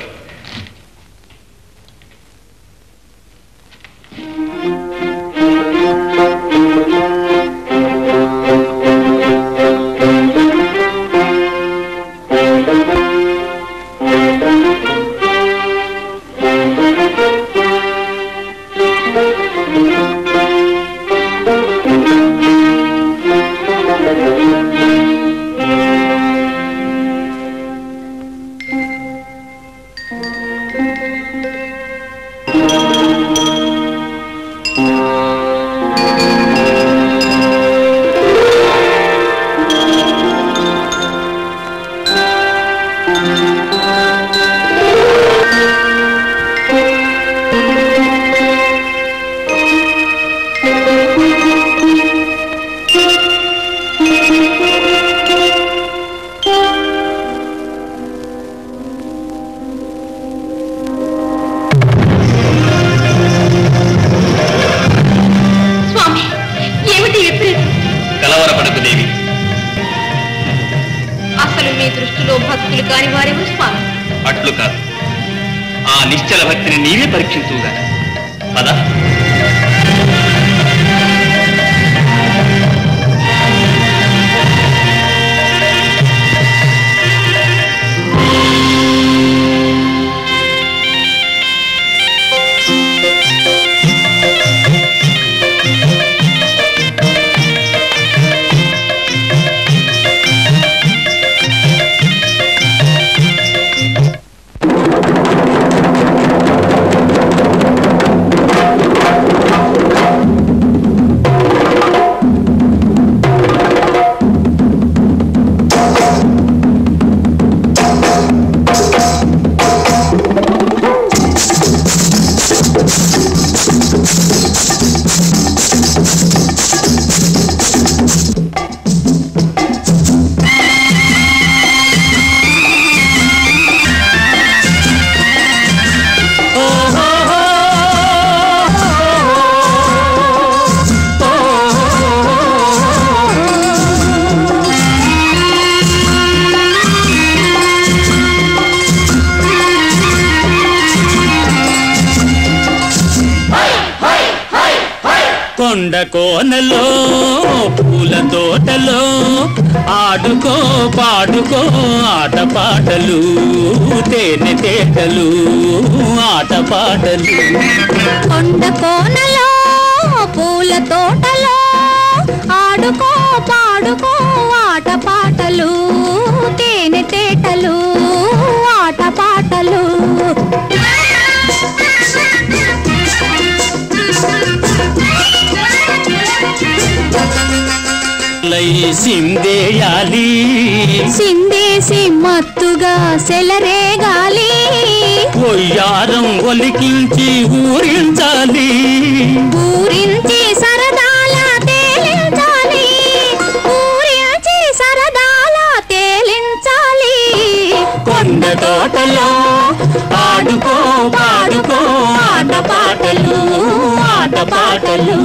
స్వామి ఏమిటి విపరీతం
కలవరపడకు దేవి
అసలు మీ దృష్టిలో భక్తులు కాని వారెవరు స్వామి
అట్లు కాదు ఆ నిశ్చల భక్తిని నీవే పరీక్షించుగా పద
కొండ కోనలో పూల తోటలో ఆడుకో పాడుకో ఆట పాటలు తేనె తేటలు ఆట పాటలు
కొండ కోనలో పూల తోటలో ఆడుకో పాడుకో ఆట పాటలు తేనె తేటలు ఆట పాటలు
లై సిందేయాలి
సిందేసి మత్తుగా సెలరేగాలి
ఒయ్యారం ఒలికించి ఊరించాలి
ఊరించి సరదాల తేలించాలి ఊరించి సరదాల తేలించాలి
కొండ తోటలో ఆడుకో పాడుకో ఆట పాటలు ఆట పాటలు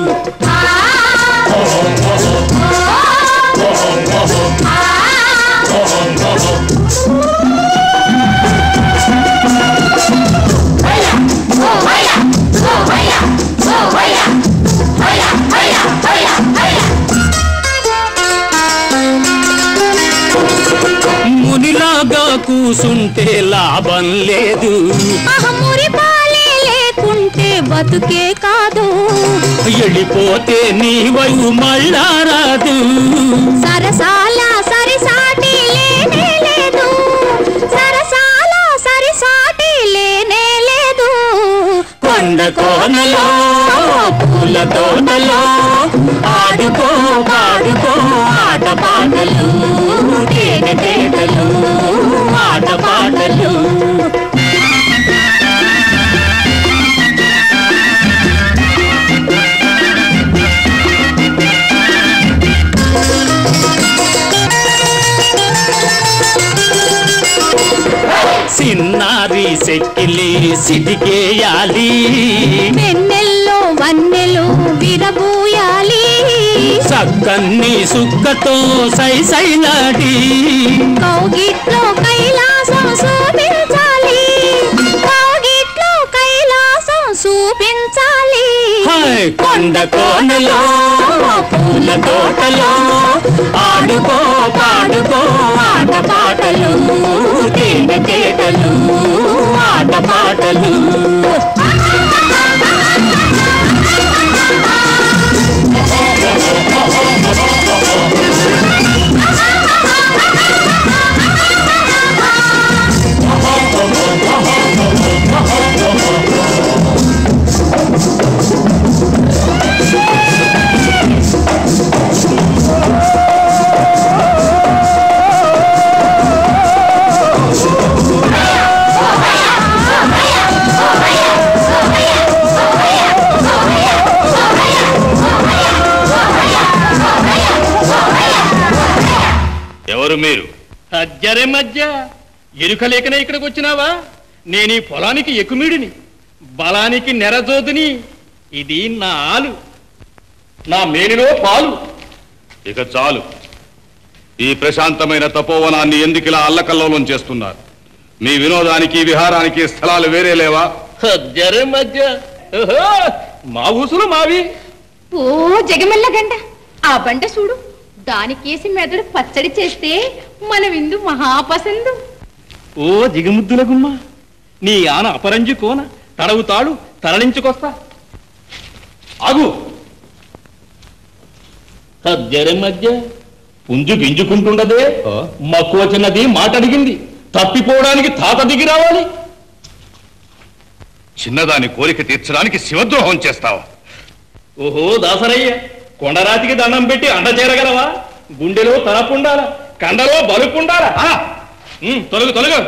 మునిలాగా కూసుంటే లాభం లేదు
అహమురి పాలే లేకుంటే
బతుకే కాదు
వెళ్ళిపోతే నీ వైపు మళ్ళా రాదు
సరసాల సరిసాటి లేనే లేదు సరసాల సరిసాటి లేనే లేదు
కొండ కోనలో పూల తోటలో ఆడుకో పాడుకో ఆట పాటలు తేనె తేటలు ఆట పాటలు సిన్నారి సెక్కిలి సిటికేయాలి
వెన్నెల్లో వన్నెలు విరబూయాలి
సక్కన్ని సుక్కతో సై సైలాడి
కౌగిట్లో కైలాసం చూపించాలి కౌగిట్లో కైలాసం చూపించాలి
హాయ్ కొండ కోనలో పూల తోటలో ఆడుకో పాడుకో ఆట పాటలు తేనె తేటలు ఆట పాటలు
ఎవరు మీరు
అజ్జరే మధ్య ఎరుక లేకనే ఇక్కడికి వచ్చినావా నేను ఈ పొలానికి ఎక్కుమీడిని బలానికి నెరజోదుని ఇది నా ఆలు నా మేనిలో పాలు
ఇక చాలు ఈ ప్రశాంతమైన తపోవనాన్ని ఎందుకు ఇలా అల్లకల్లోలం చేస్తున్నారు మీ వినోదానికి విహారానికి స్థలాలు వేరే లేవా
అజ్జరే మధ్య ఓహో, మా ఊసులు మావి
ఓ జగమెల్ల గంట ఆ బండ చూడు దానికేసి మెదడు పచ్చడి చేస్తే మన విందు మహాపసందు
ఓ దిగముద్దుల గుమ్మ నీ ఆన అపరంజి కోన తడవుతాడు తరలించుకొస్తా ఆగు అజ్జరే మధ్య పుంజు గింజుకుంటుండదే మక్కువ చిన్నది మాట అడిగింది తప్పిపోవడానికి తాత దిగి రావాలి
చిన్నదాని కోరిక తీర్చడానికి శివద్రోహం చేస్తావా
ఓహో దాసరయ్య కొండరాతికి దండం పెట్టి అండ చేరగలవా గుండెలో తలపుండాల కండలో బలుపుండాలా ఆ! ఉమ్, తొలగు తొలగు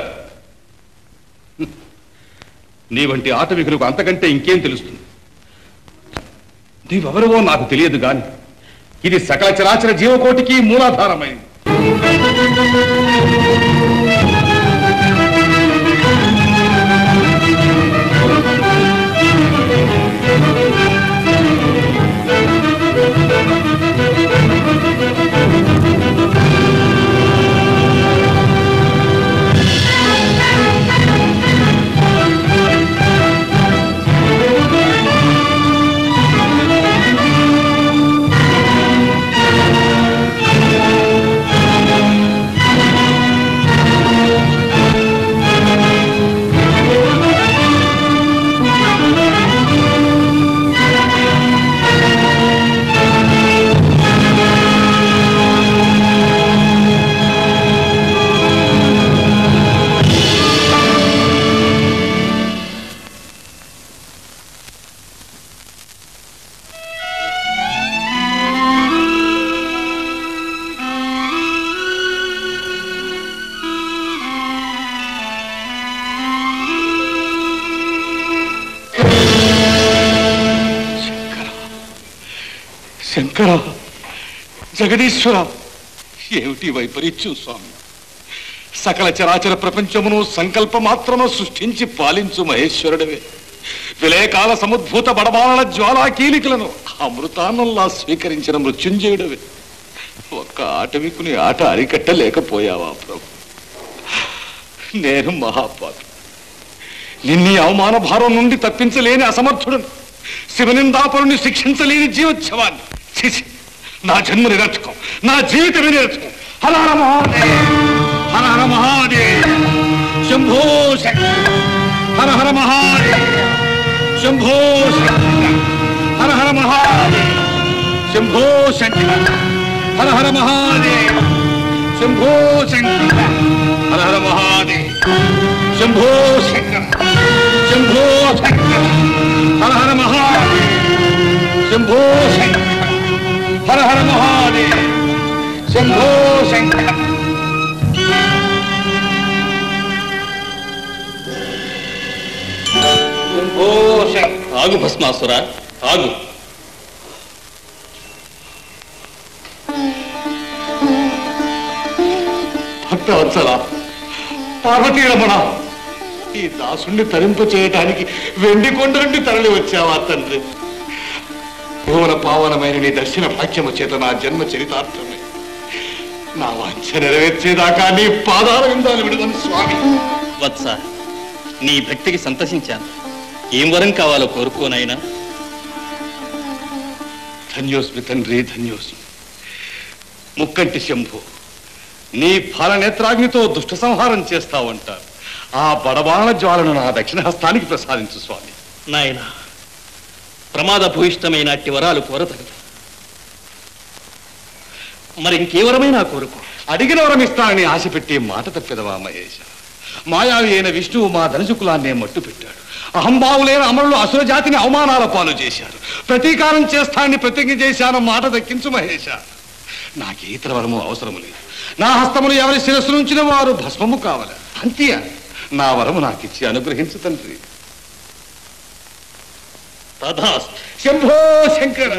నీ వంటి ఆటవికులకు అంతకంటే ఇంకేం తెలుస్తుంది నీవెవరివో నాకు తెలియదు గాని ఇది సకల చరాచర జీవకోటికి మూలాధారమైంది శంకర జగదీశ్వర ఏమిటి వైపరీత్యం స్వామి సకల చరాచర ప్రపంచమును సంకల్ప మాత్రము సృష్టించి పాలించు మహేశ్వరుడవే విలయకాల సముద్భూత బడబాల జ్వాలా కీలికలను అమృతాన్నంలా స్వీకరించిన మృత్యుంజయుడవే ఒక్క ఆటవికుని ఆట అరికట్టలేకపోయావా ప్రభు నేను మహాపాపి నిన్ని అవమాన భారం నుండి తప్పించలేని అసమర్థుడును శివనిందాపరుని శిక్షించలేని జీవోత్సవాన్ని ఛీ, నా జన్మ నిరర్థకం నా జీవితమే నిరర్థకం హర హర మహాదేవ్ హర హర మహాదేవ్ శంభో శంకర హర హర మహాదేవ్ శంభో శంకర హర హర మహాదేవ శంభో శంకర హర హర మహాదేవ శంభో శంకర హర హర మహాదేవ శంభో శంకర శంభో శంకర హర హర మహాదేవ శంభో శంకర హర హర మహాదేవ శంభో శంకర శంభో శంకర
ఆగు భస్మాసుర ఆగు
భక్తవత్సల పార్వతీ రమణ ఈ దాసుణ్ణి తరింపు చేయటానికి వెండి కొండ నుండి తరలి వచ్చావా తండ్రి భువన పావనమైన నీ దర్శన భాగ్యము చేత నా జన్మ చరితార్థమే నా వాంఛ నెరవేర్చేదాకా నీ పాదాల విందాలు విడుదల స్వామి
వత్స నీ భక్తికి సంతసించాను ఏం వరం కావాలో కోరుకోనైనా
ధన్యోస్మి తండ్రి ధన్యోస్మి ముక్కంటి శంభు నీ ఫలనేత్రాగ్నితో దుష్ట సంహారం చేస్తావంటారు ఆ బడబాణ జ్వాలను నా దక్షిణ హస్తానికి ప్రసాదించు స్వామి
నాయన ప్రమాద భూయిష్టమైన అట్టి వరాలు కోరతగదు మరి ఇంకేవరమైనా కోరుకో
అడిగిన వరం ఇస్తానని ఆశ పెట్టి మాట తప్పెదవా మహేష మాయావి అయిన విష్ణువు మా ధనుజుకులాన్నే మట్టు పెట్టాడు అహంభావులైన అమరులు అసుర జాతిని అవమానాల పాలు చేశారు ప్రతీకారం చేస్తానని ప్రతిజ్ఞ చేశాను మాట దక్కించు మహేష నాకే ఇతర వరము అవసరము లేదు నా హస్తములు ఎవరి శిరస్సు నుంచిన వారు భస్మము కావాలి అంతే నా వరము నాకిచ్చి అనుగ్రహించు తండ్రి
తథాస్తు
శంభో శంకర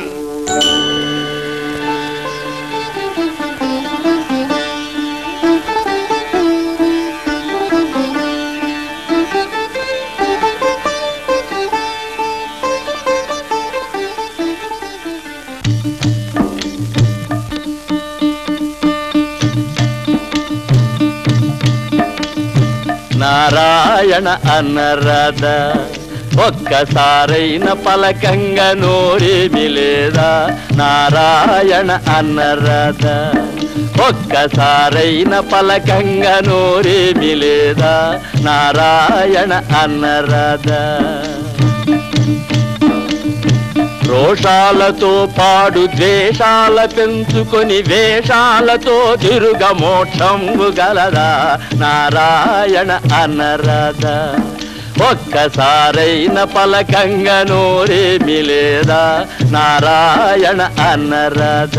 నారాయణ అన్నరద ఒక్కసారైన పలకంగా నోరేమి లేదా నారాయణ అన్నరద ఒక్కసారైన పలకంగా నోరేమి లేదా నారాయణ అన్నరద రోషాలతో పాడు ద్వేషాల పెంచుకొని వేషాలతో తిరుగ మోక్షంబు గలదా నారాయణ అనరద ఒక్కసారైన పలకంగా నోరేమి లేదా నారాయణ అనరద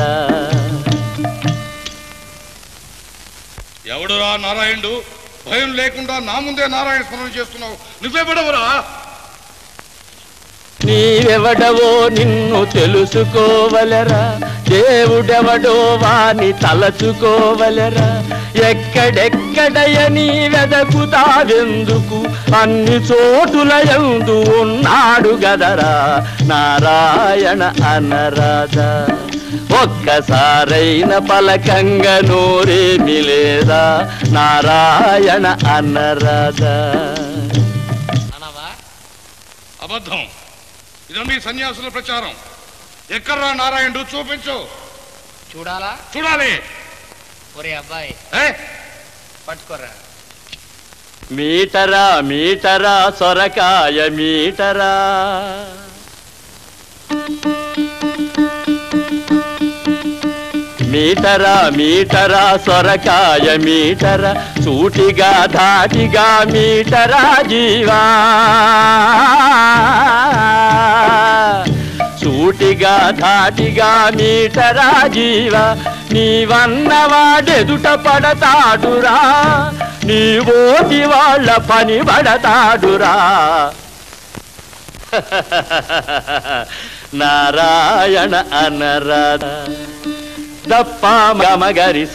ఎవడురా నారాయణుడు భయం లేకుండా నా ముందే నారాయణ స్మరణ చేస్తున్నావు నువ్వే పడవరా
నీవెవడవో నిన్ను తెలుసుకోవలరా దేవుడెవడో వాని తలచుకోవలరా ఎక్కడెక్కడయని వెదకుతావెందుకు అన్ని చోటుల ఎందు ఉన్నాడు గదరా నారాయణ అనరాధా ఒక్కసారైన పలకంగా నోరేమి లేదా నారాయణ అనరాధా
అబద్ధం ఇది మీ సన్యాసుల ప్రచారం ఎక్కడ్రా నారాయణుడు చూపించు
చూడాలా
చూడాలి
ఒరే అబ్బాయి
ఏ?
పట్టుకోరా
మీటరా మీటరా సొరకాయ మీటరా మీటరా మీటరా సొరకాయ మీటర సూటిగా ధాటిగా మీటరా జీవా సూటిగా ధాటిగా మీటరా జీవ నీవన్నవాడెదుట పడతాడురా నీ ఓటి వాళ్ళ పని పడతాడురా నారాయణ అనరాధ దప్ప మగరిస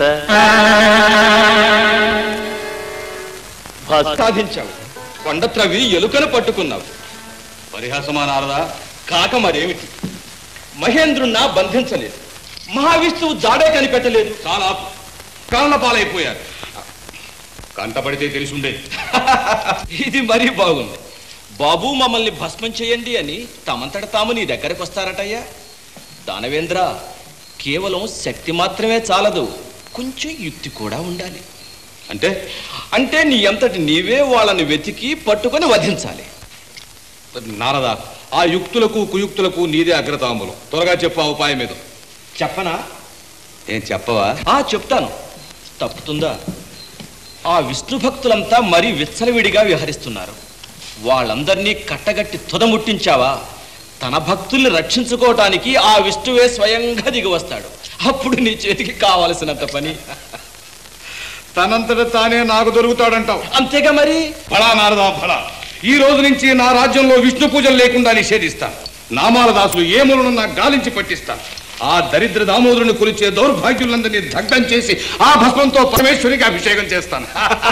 సాధించావు కొండత్రవి ఎలుకను పట్టుకున్నావు
పరిహాసమా నారదా
కాక మరేమిటి మహేంద్రున్నా బంధించలేదు మహావిష్ణువు జాడే కనిపెట్టలేదు
చాలా కాళ్ళ పాలైపోయారు కంటపడితే తెలిసుండే
ఇది మరీ బాగుంది బాబు మమ్మల్ని భస్మం చేయండి అని తమంతట తాము నీ దగ్గరకు వస్తారటయ్యా దానవేంద్ర కేవలం శక్తి మాత్రమే చాలదు కొంచెం యుక్తి కూడా ఉండాలి
అంటే
అంటే నీ అంతటి నీవే వాళ్ళని వెతికి పట్టుకొని వధించాలి
నారదా ఆ యుక్తులకు కుయుక్తులకు నీదే అగ్రతాంబులం త్వరగా చెప్పు ఆ ఉపాయం మీద
చెప్పనా
ఏం చెప్పవా
ఆ చెప్తాను తప్పుతుందా ఆ విష్ణు భక్తులంతా మరీ విచ్చలవిడిగా విహరిస్తున్నారు వాళ్ళందరినీ కట్టగట్టి తుదముట్టించావా తన భక్తుల్ని రక్షించుకోవటానికి ఆ విష్ణువే స్వయంగా దిగి వస్తాడు అప్పుడు నీ చేతికి కావలసినంత పని
తనంతట తానే నాకు దొరుకుతాడంటావు
అంతేగా మరి
ఫలా నారదా ఫలా ఈ రోజు నుంచి నా రాజ్యంలో విష్ణు పూజలు లేకుండా నిషేధిస్తాను నామాల దాసులు ఏ మూలను నాకు గాలించి పట్టిస్తాను ఆ దరిద్ర దామోదరుని కొలిచే దౌర్భాగ్యులందరినీ దగ్ధం చేసి ఆ భస్మంతో పరమేశ్వరికి అభిషేకం చేస్తాను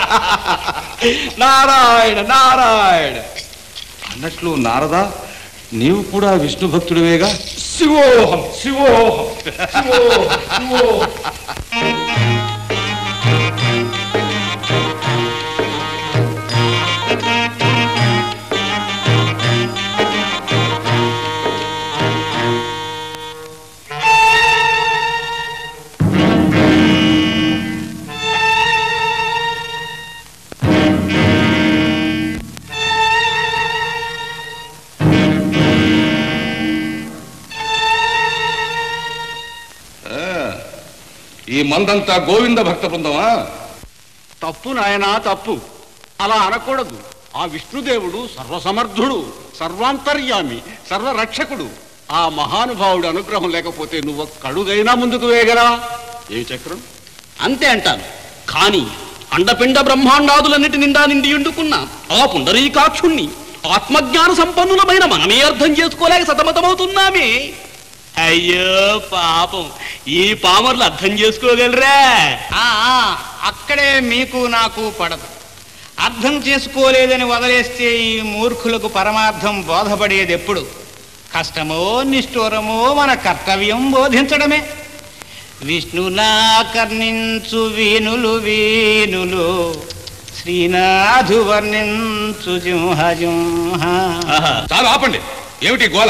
నారాయణ నారాయణ
అన్నట్లు నారదా నీవు కూడా విష్ణు భక్తుడివేగా శివోహం శివోహం శివోహం శివోహం ఆ, ఈ మందంతా గోవింద భక్త బృందమా
తప్పు నాయనా తప్పు అలా అనకూడదు ఆ విష్ణుదేవుడు సర్వసమర్థుడు సర్వాంతర్యామి సర్వరక్షకుడు ఆ మహానుభావుడు అనుగ్రహం లేకపోతే నువ్వు కడుగైనా ముందుకు వేయగలవా ఏ చక్రం
అంతే అంటాను కానీ అండపిండ బ్రహ్మాండాదులన్నిటి నిండా నిండి ఉండుకున్న ఆ పుండరీకాక్షుణ్ణి ఆత్మజ్ఞాన సంపన్నులమైన మనమే అర్థం చేసుకోలేక సతమతమవుతున్నామే అయ్యో పాపం ఈ పామర్లు అర్థం చేసుకోగలరా
ఆ, ఆ, అక్కడే మీకు నాకు పడదు అర్థం చేసుకోలేదని వదిలేస్తే ఈ మూర్ఖులకు పరమార్థం బోధపడేది ఎప్పుడు కష్టమో నిష్ఠూరమో మన కర్తవ్యం బోధించడమే విష్ణునా కర్ణించు వీనులు వీనులు శ్రీనాథు వర్ణించు జింహ జింహ
చాలా ఆపండి ఏమిటి గోల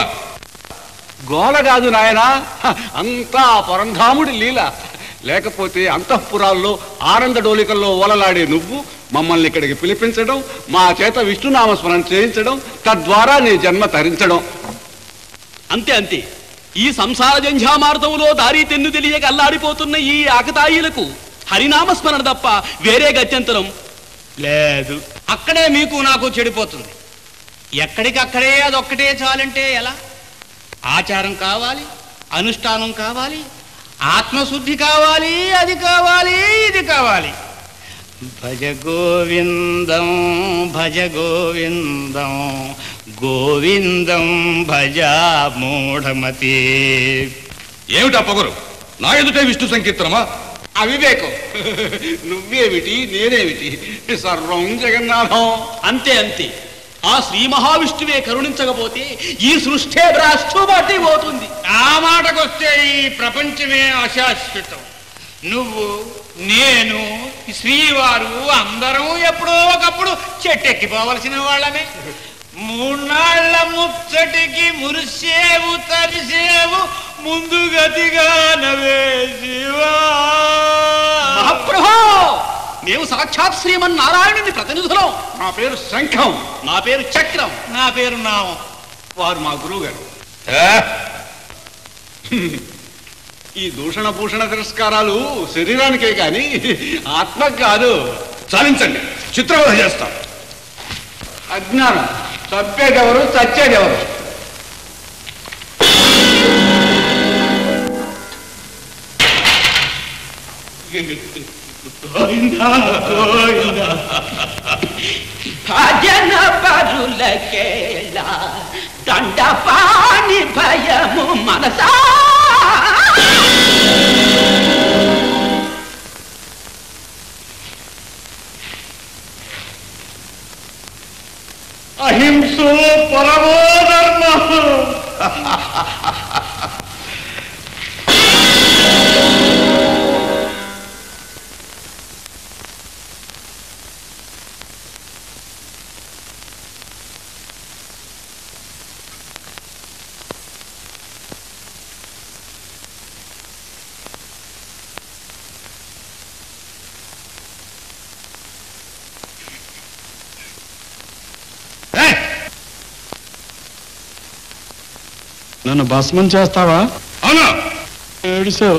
గోల కాదు నాయనా హ, అంతా ఆ పరంధాముడి లీల లేకపోతే అంతఃపురాల్లో ఆనంద డోలికల్లో ఓలలాడే నువ్వు మమ్మల్ని ఇక్కడికి పిలిపించడం మా చేత విష్ణునామస్మరణ చేయించడం తద్వారా నీ జన్మ తరించడం
అంతే అంతే ఈ సంసార జంఝామార్దంలో దారి తెన్ను తెలియక అల్లాడిపోతున్న ఈ ఆకతాయిలకు హరినామస్మరణ తప్ప వేరే గత్యంతరం లేదు
అక్కడే మీకు నాకు చెడిపోతుంది ఎక్కడికక్కడే అదొక్కటే చాలంటే ఎలా ఆచారం కావాలి అనుష్ఠానం కావాలి ఆత్మశుద్ధి కావాలి అది కావాలి ఇది కావాలి భజ గోవిందం భజ గోవిందం గోవిందం భజ మూఢమతి
ఏమిటా పొగరు నా ఎదుటే విష్ణు సంకీర్తనమా
అవివేకం నువ్వేమిటి నేనేమిటి సర్వం జగన్నాథం
అంతే అంతే ఆ శ్రీ మహావిష్ణువే కరుణించకపోతే ఈ సృష్టే భ్రాష్ట్రమాటి పోతుంది
ఆ మాటకొస్తే ఈ ప్రపంచమే అశాశ్వతం నువ్వు నేను శ్రీవారు అందరం ఎప్పుడో ఒకప్పుడు చెట్టెక్కిపోవలసిన వాళ్ళమే మూన్నాళ్ల ముచ్చటికి మురిసేవు తరిసేవు ముందు గతిగా నవే శివా
మహాప్రభో మేము సాక్షాత్ శ్రీమన్నారాయణుని ప్రతినిధులం
నా పేరు శంఖం
నా పేరు చక్రం
నా పేరు నామం
వారు మా గురువు గారు ఈ దూషణ భూషణ తిరస్కారాలు శరీరానికే కాని ఆత్మకు కాదు
చాలించండి చిత్రవధ చేస్తాం
అజ్ఞానం చంపేదెవరు చచ్చేదెవరు
భజన పరులకేలా దండపాణి భయము మనసా
అహింసో పరమో ధర్మ
నన్ను భస్మం చేస్తావా
అవునా
ఏడిసావు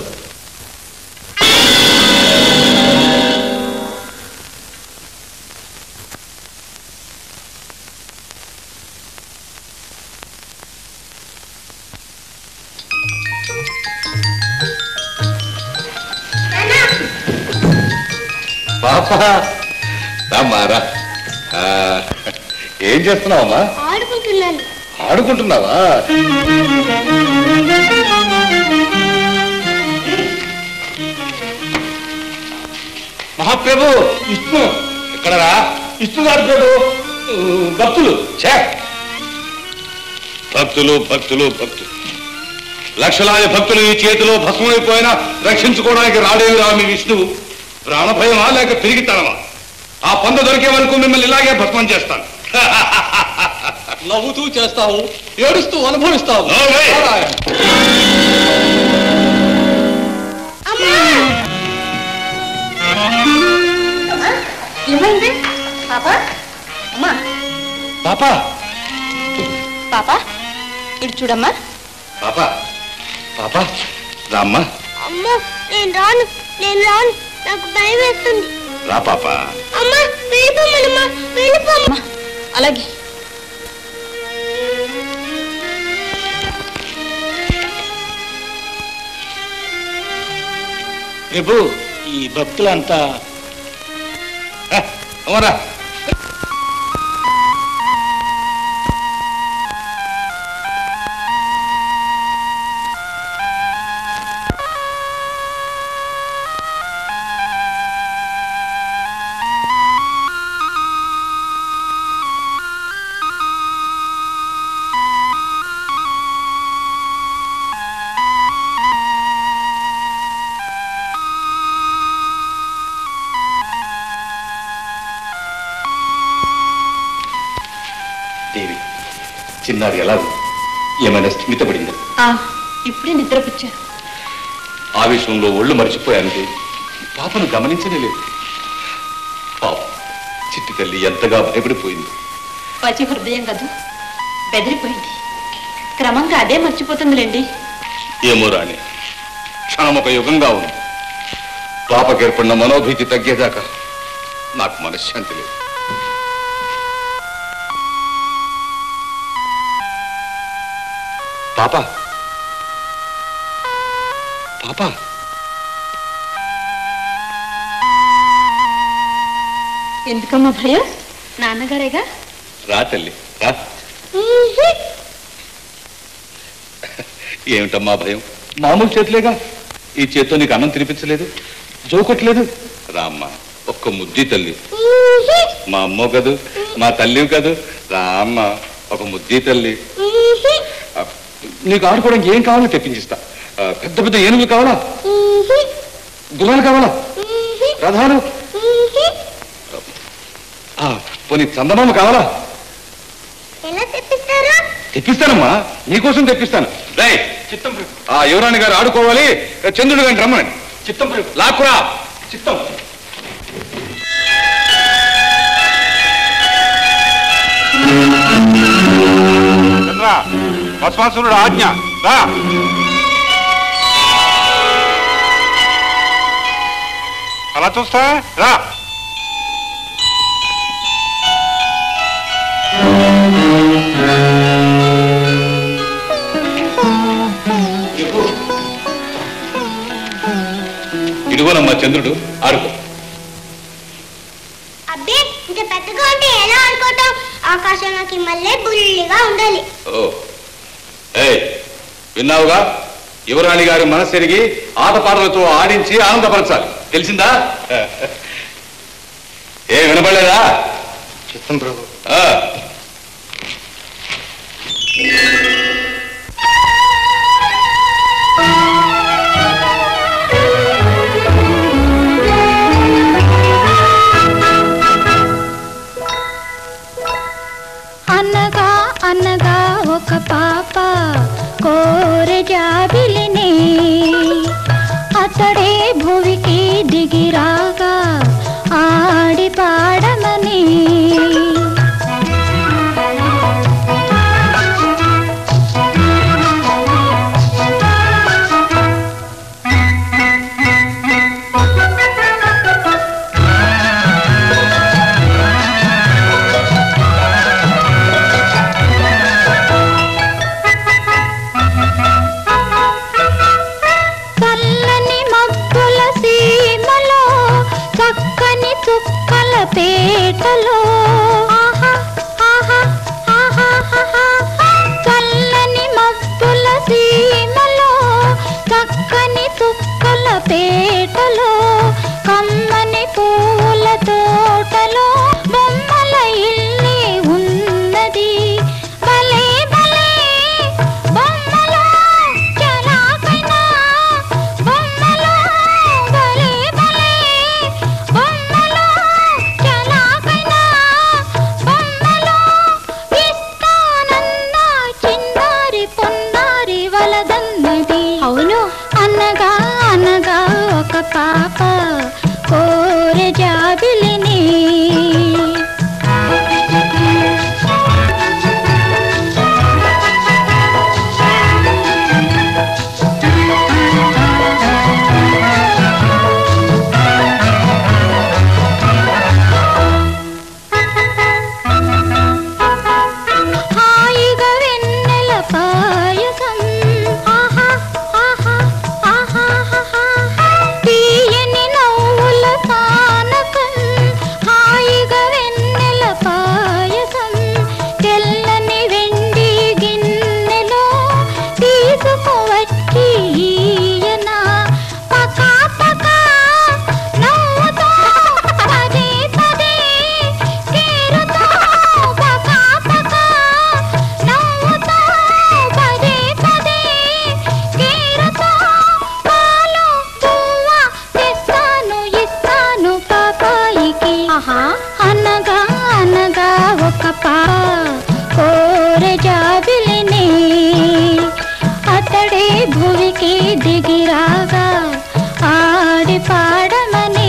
పాప రామ్మారా ఆ, ఏం చేస్తున్నావమ్మా
ఆడుకుంటున్నాను
ఆడుకుంటున్నావా మహాప్రభు విష్ణు ఇక్కడ రా విష్ణు గారు చూడు ఊ, భక్తులు ఛే భక్తులు భక్తులు భక్తులు లక్షలాది భక్తులు ఈ చేతిలో భస్మైపోయినా రక్షించుకోవడానికి రాడేవి రామి విష్ణువు ప్రాణభయమా లేక తిరిగితనమా ఆ పంద దొరికే వరకు మిమ్మల్ని ఇలాగే భస్మం చేస్తాను
నవ్వుతూ చేస్తావు ఏడుస్తూ అనుభవిస్తావు
ఏమైంది పాప అమ్మా
పాపా
పాప ఇటు చూడమ్మా
పాపా పాపా రామ్మా
అమ్మా నేను రాను నేను రాను నాకు భయం వేస్తుంది
రా పాపా
అమ్మా వెళ్ళిపోమ్మా వెళ్ళిపోమ్మా అలాగే
ప్రభు ఈ భక్తులంతా
అవరా దేవి చిన్నాడు ఎలా ఉంది? ఏమైనా స్థిమితపడిందా
ఆ, ఇప్పుడే నిద్రపుచ్చారు
ఆవేశంలో ఒళ్ళు మర్చిపోయాను దేవి పాపను గమనించనే లేదు పాప చిట్టి తల్లి ఎంతగా భయపడిపోయింది
పచి హృదయం కదూ బెదిరిపోయింది క్రమంగా అదే మర్చిపోతుందిలేండి
ఏమో రాణి క్షణం ఒక యుగంగా ఉంది పాపకేర్పడిన మనోభీతి తగ్గేదాకా నాకు మనశ్శాంతి లేదు పాప పాప
ఎందుకమ్మా భయం నాన్నగారేగా
రా తల్లి రా ఏమిటమ్మా భయం మామూలు చేతులేగా ఈ చేత్తో నీకు అన్నం తినిపించలేదు జోకొట్టలేదు రామ్మా ఒక్క ముద్ది తల్లి మా అమ్మో కదూ మా తల్లి కదూ రామ్మ ఒక ముద్ది తల్లి ఆ, నీకు ఆడుకోవడానికి ఏం కావాలో తెప్పించిస్తా ఆ, పెద్ద పెద్ద ఏనుగులు కావాలా గుర్రాలు కావాలా రథాలు ఆ, పోనీ చందమామ కావాలా
ఎలా తెప్పిస్తారా
తెప్పిస్తానమ్మా నీకోసం తెప్పిస్తాను రై చిత్తం ఆ యువరాణి గారు ఆడుకోవాలి చంద్రుడు గారిని రమ్మని చిత్తం లాక్కురా చిత్తం
చంద్ర భస్మాసురుడు ఆజ్ఞ రా అలా చూస్తా రా
ఇదిగోనమ్మా చంద్రుడు ఆడుకో
అబ్బే ఇంత పెద్దగా ఉంటే ఎలా ఆడుకోవటం ఆకాశంలోకి మళ్ళీ బుల్లిగా ఉండాలి
ఓ ఏయ్ విన్నావుగా యువరాణి గారి మనసెరిగి ఆటపాటలతో ఆడించి ఆనందపరచాలి తెలిసిందా ఏ వినపడలేదా చిత్తం ప్రభు
అనగా అనగా ఒక పాప కోరె జాబిలిని అతడే భువికి దిగిరాగా ఆడి పాడమని తేటలో కమ్మని పూల తోటలో బొమ్మల ఇల్లి ఉన్నది భలే భలే బొమ్మలో చలాకైనా బొమ్మలో భలే భలే బొమ్మలో చలాకైనా బొమ్మలో ఇస్తానన్న చిన్నారి పొన్నారి వలదన్నది అవును అన్నగా అన్నగా ఒక పాప కోరె జాబిలిని హాయిగా వెన్నెల పాయసం ఆహా ఆహా ఆహా ఆహా తీయని నవ్వుల పానకం హాయిగా వెన్నెల పాయసం తెల్లని వెండి గిన్నెలో తీసుకువచ్చి ఈయన పకా పకా నవ్వుతో పదే పదే కేరుతో పకా పకా నవ్వుతో పదే పదే కేరుతో పాలు పువ్వ తెస్తాను ఇస్తాను పాపాయికి ఆహా అనగా అనగా ఒక పా కోరె జాబిలిని అతడే భువికి దిగిరాగా ఆడి పాడమని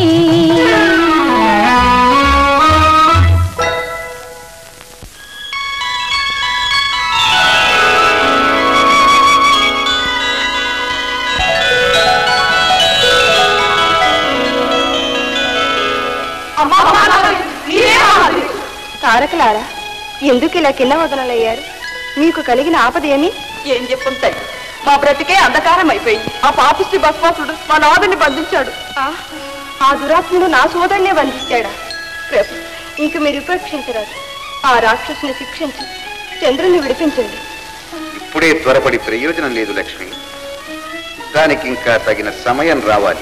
తారకలారా ఎందుకు ఇలా కింద వదనలయ్యారు మీకు కలిగిన ఆపద ఏమి
ఏం చెప్పుంటాయి మా బ్రతికే అంధకారం అయిపోయింది ఆ పాపిష్టి భస్మాసుడు మా నాదుని బంధించాడు
ఆ, ఆ దురాత్ముడు నా సోదరునే బంధించాడా ప్రభు ఇంక మీరు ఉపేక్షించరాదు ఆ రాక్షసుని శిక్షించి చంద్రుని విడిపించండి
ఇప్పుడే త్వరపడి ప్రయోజనం లేదు లక్ష్మి దానికి ఇంకా తగిన సమయం రావాలి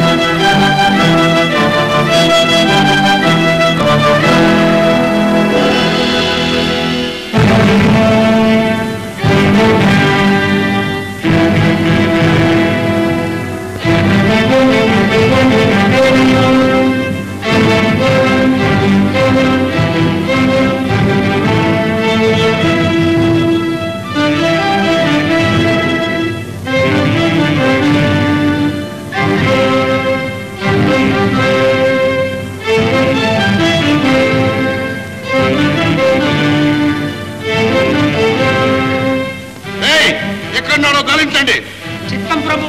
ఏయ్, ఎక్కడున్నాడో గాలించండి
చిత్తం ప్రభు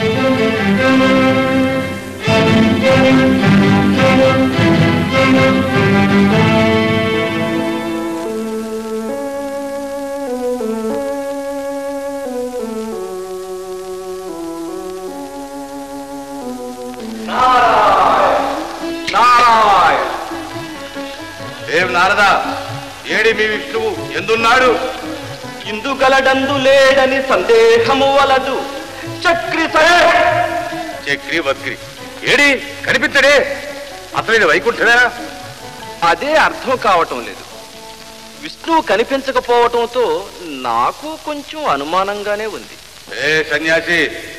నారాయణ ఏం నారదా ఏడి మీ విష్ణువు ఎందున్నాడు
ఇందుగలడందు లేడని సందేహము వలదు చక్రి
చక్రి వక్రి ఏడి కనిపించడే అసలు ఇది వైకుంఠమేనా
అదే అర్థం కావటం లేదు విష్ణువు కనిపించకపోవటంతో నాకు కొంచెం అనుమానంగానే ఉంది
ఏ సన్యాసి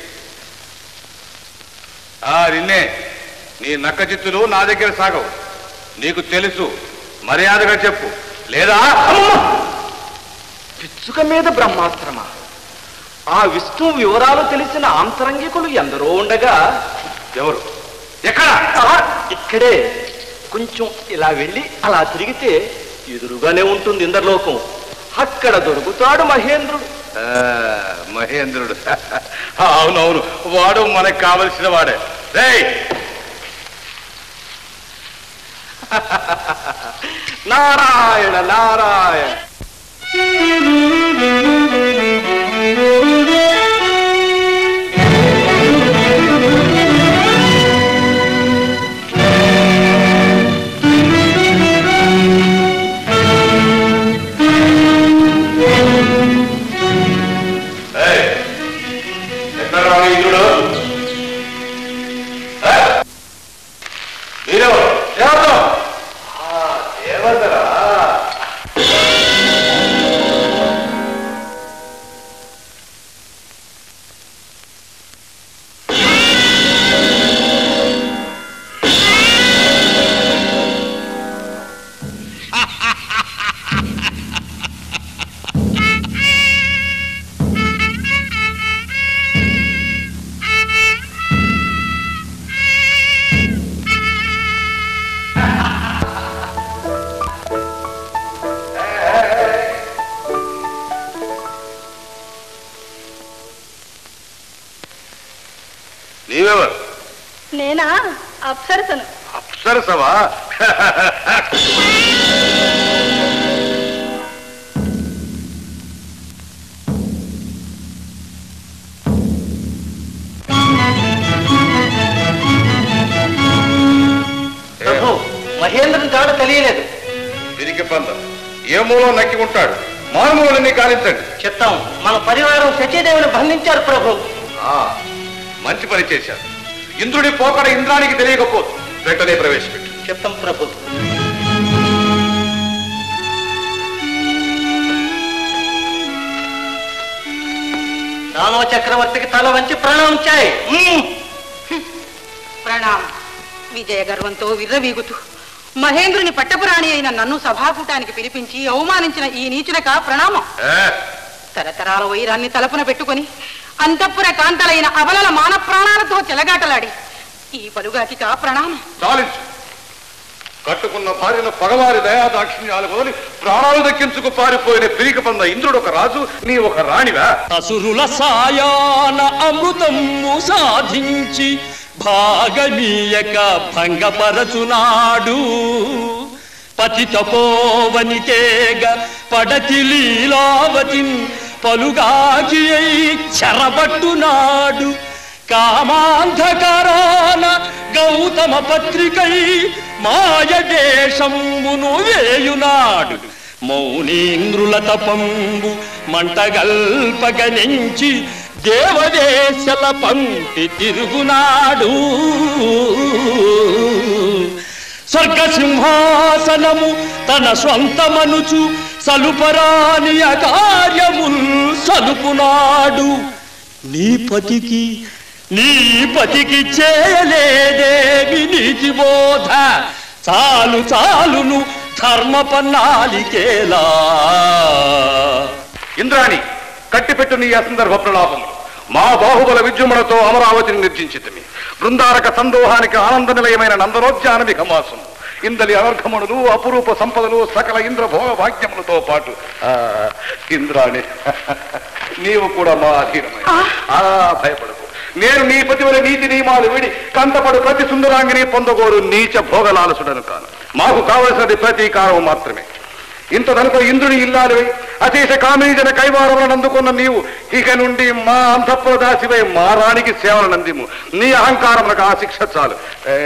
ఆ నిన్నే నీ నక్క చిత్తులు నా దగ్గర సాగవు నీకు తెలుసు మర్యాదగా చెప్పు లేదా
పిచ్చుక మీద బ్రహ్మాస్త్రమా ఆ విష్ణు వివరాలు తెలిసిన ఆంతరంగికులు ఎందరో ఉండగా
ఎవరు ఎక్కడ
ఇక్కడే కొంచెం ఇలా వెళ్ళి అలా తిరిగితే ఎదురుగానే ఉంటుంది ఇంద్రలోకం అక్కడ దొరుకుతాడు మహేంద్రుడు
ఆ, మహేంద్రుడు అవునవును వాడు మనకు కావలసిన వాడే రేయ్
నారాయణ నారాయణ
ఏయ్, ఎక్కడ రా ఇంద్రుడు
అప్సరసను
సరసవా
ప్రభు మహేంద్రుని జాడ తెలియలేదు
తిరిగి పంద ఏ మూలో నక్కి ఉంటాడు మానవులని గాలించండి
చెప్తాం మన పరివారం శచీదేవిని బంధించారు ప్రభు
ఆ, మంచి పని చేశారు ఇంద్రుడి పోకడ ఇంద్రానికి తెలియకపోదు వెంటనే ప్రవేశపెట్టు
చెప్తాం ప్రభు దానవ చక్రవర్తికి తల వంచి ప్రణామించాయి
ప్రణామం విజయ గర్వంతో విర్రవీగుతూ మహేంద్రుని పట్టపురాణి అయిన నన్ను సభాకూటానికి పిలిపించి అవమానించిన ఈ నీచునక ప్రణామం తరతరాల వైరాన్ని తలపున పెట్టుకొని అంతఃపుర కాంతలైన అబలల మాన ప్రాణాలతో చెలగాటలాడి ఈ పలుగాటిక ప్రణామం
చాలించు కట్టుకున్న భార్యను పగవారి దయా దాక్షిణ్యాలు వదిలి ప్రాణాలు దక్కించుకు పారిపోయిన పిరిక పంద ఇంద్రుడు ఒక రాజు నీ ఒక రాణివా
అసురుల సాయాన అమృతము సాధించి భాగమీయక భంగపరచునాడు పతితపోవనికేగ పడతి లీలావతిన్ పలుగాకి అయి చెరబట్టునాడు కామాంధకరాన గౌతమ పత్రికై మాయదేశమును వేయునాడు మౌనీంద్రుల తపంబు మంటగల్పగనించి దేవదేశల పంపి తిరుగునాడు స్వర్గసింహాసనము తన స్వంతమనుచు సలుపరాని అకార్యముల్ సలుపునాడు నీ పతికి నీ పతికి చేయలేదేమి నీతి బోధ చాలు చాలును ధర్మ పన్నాలికేలా
ఇంద్రాణి కట్టిపెట్టు నీ అసందర్భ ప్రలాపములు మా బాహుబల విజృంభణతో అమరావతిని నిర్జించితిమి బృందారక సందోహానికి ఆనంద నిలయమైన నందనోద్యానమి ఘమాసం ఇందలి అనర్ఘమునులు అపురూప సంపదలు సకల ఇంద్ర భోగ భాగ్యములతో పాటు ఆ, ఇంద్రాణి నీవు కూడా మా అధీనమైన ఆ భయపడకు నేను నీ పతివల నీతి నియమాలు విడి కంటపడు ప్రతి సుందరాంగిని పొందగోరు నీచ భోగలాలసుడను కాను మాకు కావలసినది ప్రతీకారం మాత్రమే ఇంత కనుక ఇంద్రుని ఇల్లాలివై అశేష కామిని కైవారములను అందుకున్న నీవు ఇక నుండి మా అంతఃపుర దాసివై మా రాణికి సేవలు అందిము నీ అహంకారములకు ఆ శిక్ష చాలు ఏ,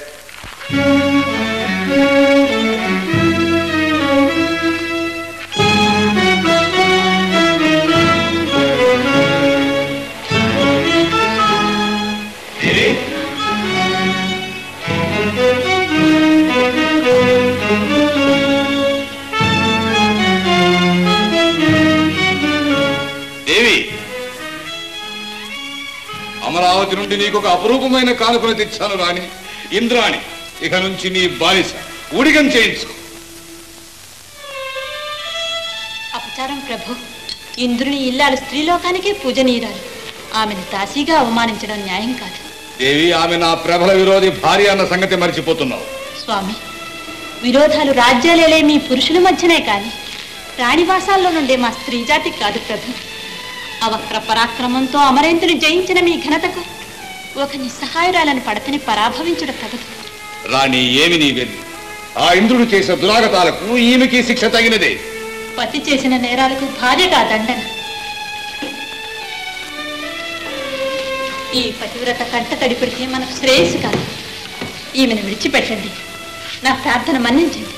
దేవి అమరావతి నుండి నీకు ఒక అపురూపమైన కానుకను తెచ్చాను రాణి ఇంద్రాణి ఇక నుంచి నీ బానిస ఉడిగం చేయించు
అపచారం ప్రభు ఇంద్రుని ఇల్లాలు స్త్రీలోకానికే పూజనీయురాలు ఆమెను దాసీగా అవమానించడం న్యాయం కాదు
దేవి ఆమె నా ప్రబల విరోధి భార్య అన్న సంగతి మర్చిపోతున్నావు
స్వామి విరోధాలు రాజ్యాలేలే మీ పురుషుల మధ్యనే కాని ప్రాణివాసాల్లో నుండే మా స్త్రీ జాతికి కాదు ప్రభు అవక్ర పరాక్రమంతో అమరేంద్రుని జయించిన మీ ఘనతకు ఒక నిస్సహాయురాలను పడతని పరాభవించుట తగదు
రాణి ఏమి నీ వెళ్ళి ఆ ఇంద్రుడు చేసిన దురాగతాలకు ఈమెకి శిక్ష తగినదే
పతి చేసిన నేరాలకు భార్యగా దండన ఈ పతివ్రత కంట తడి పెడితే మనకు శ్రేయస్సు కాదు ఈమెను విడిచిపెట్టండి నా ప్రార్థన మన్నించండి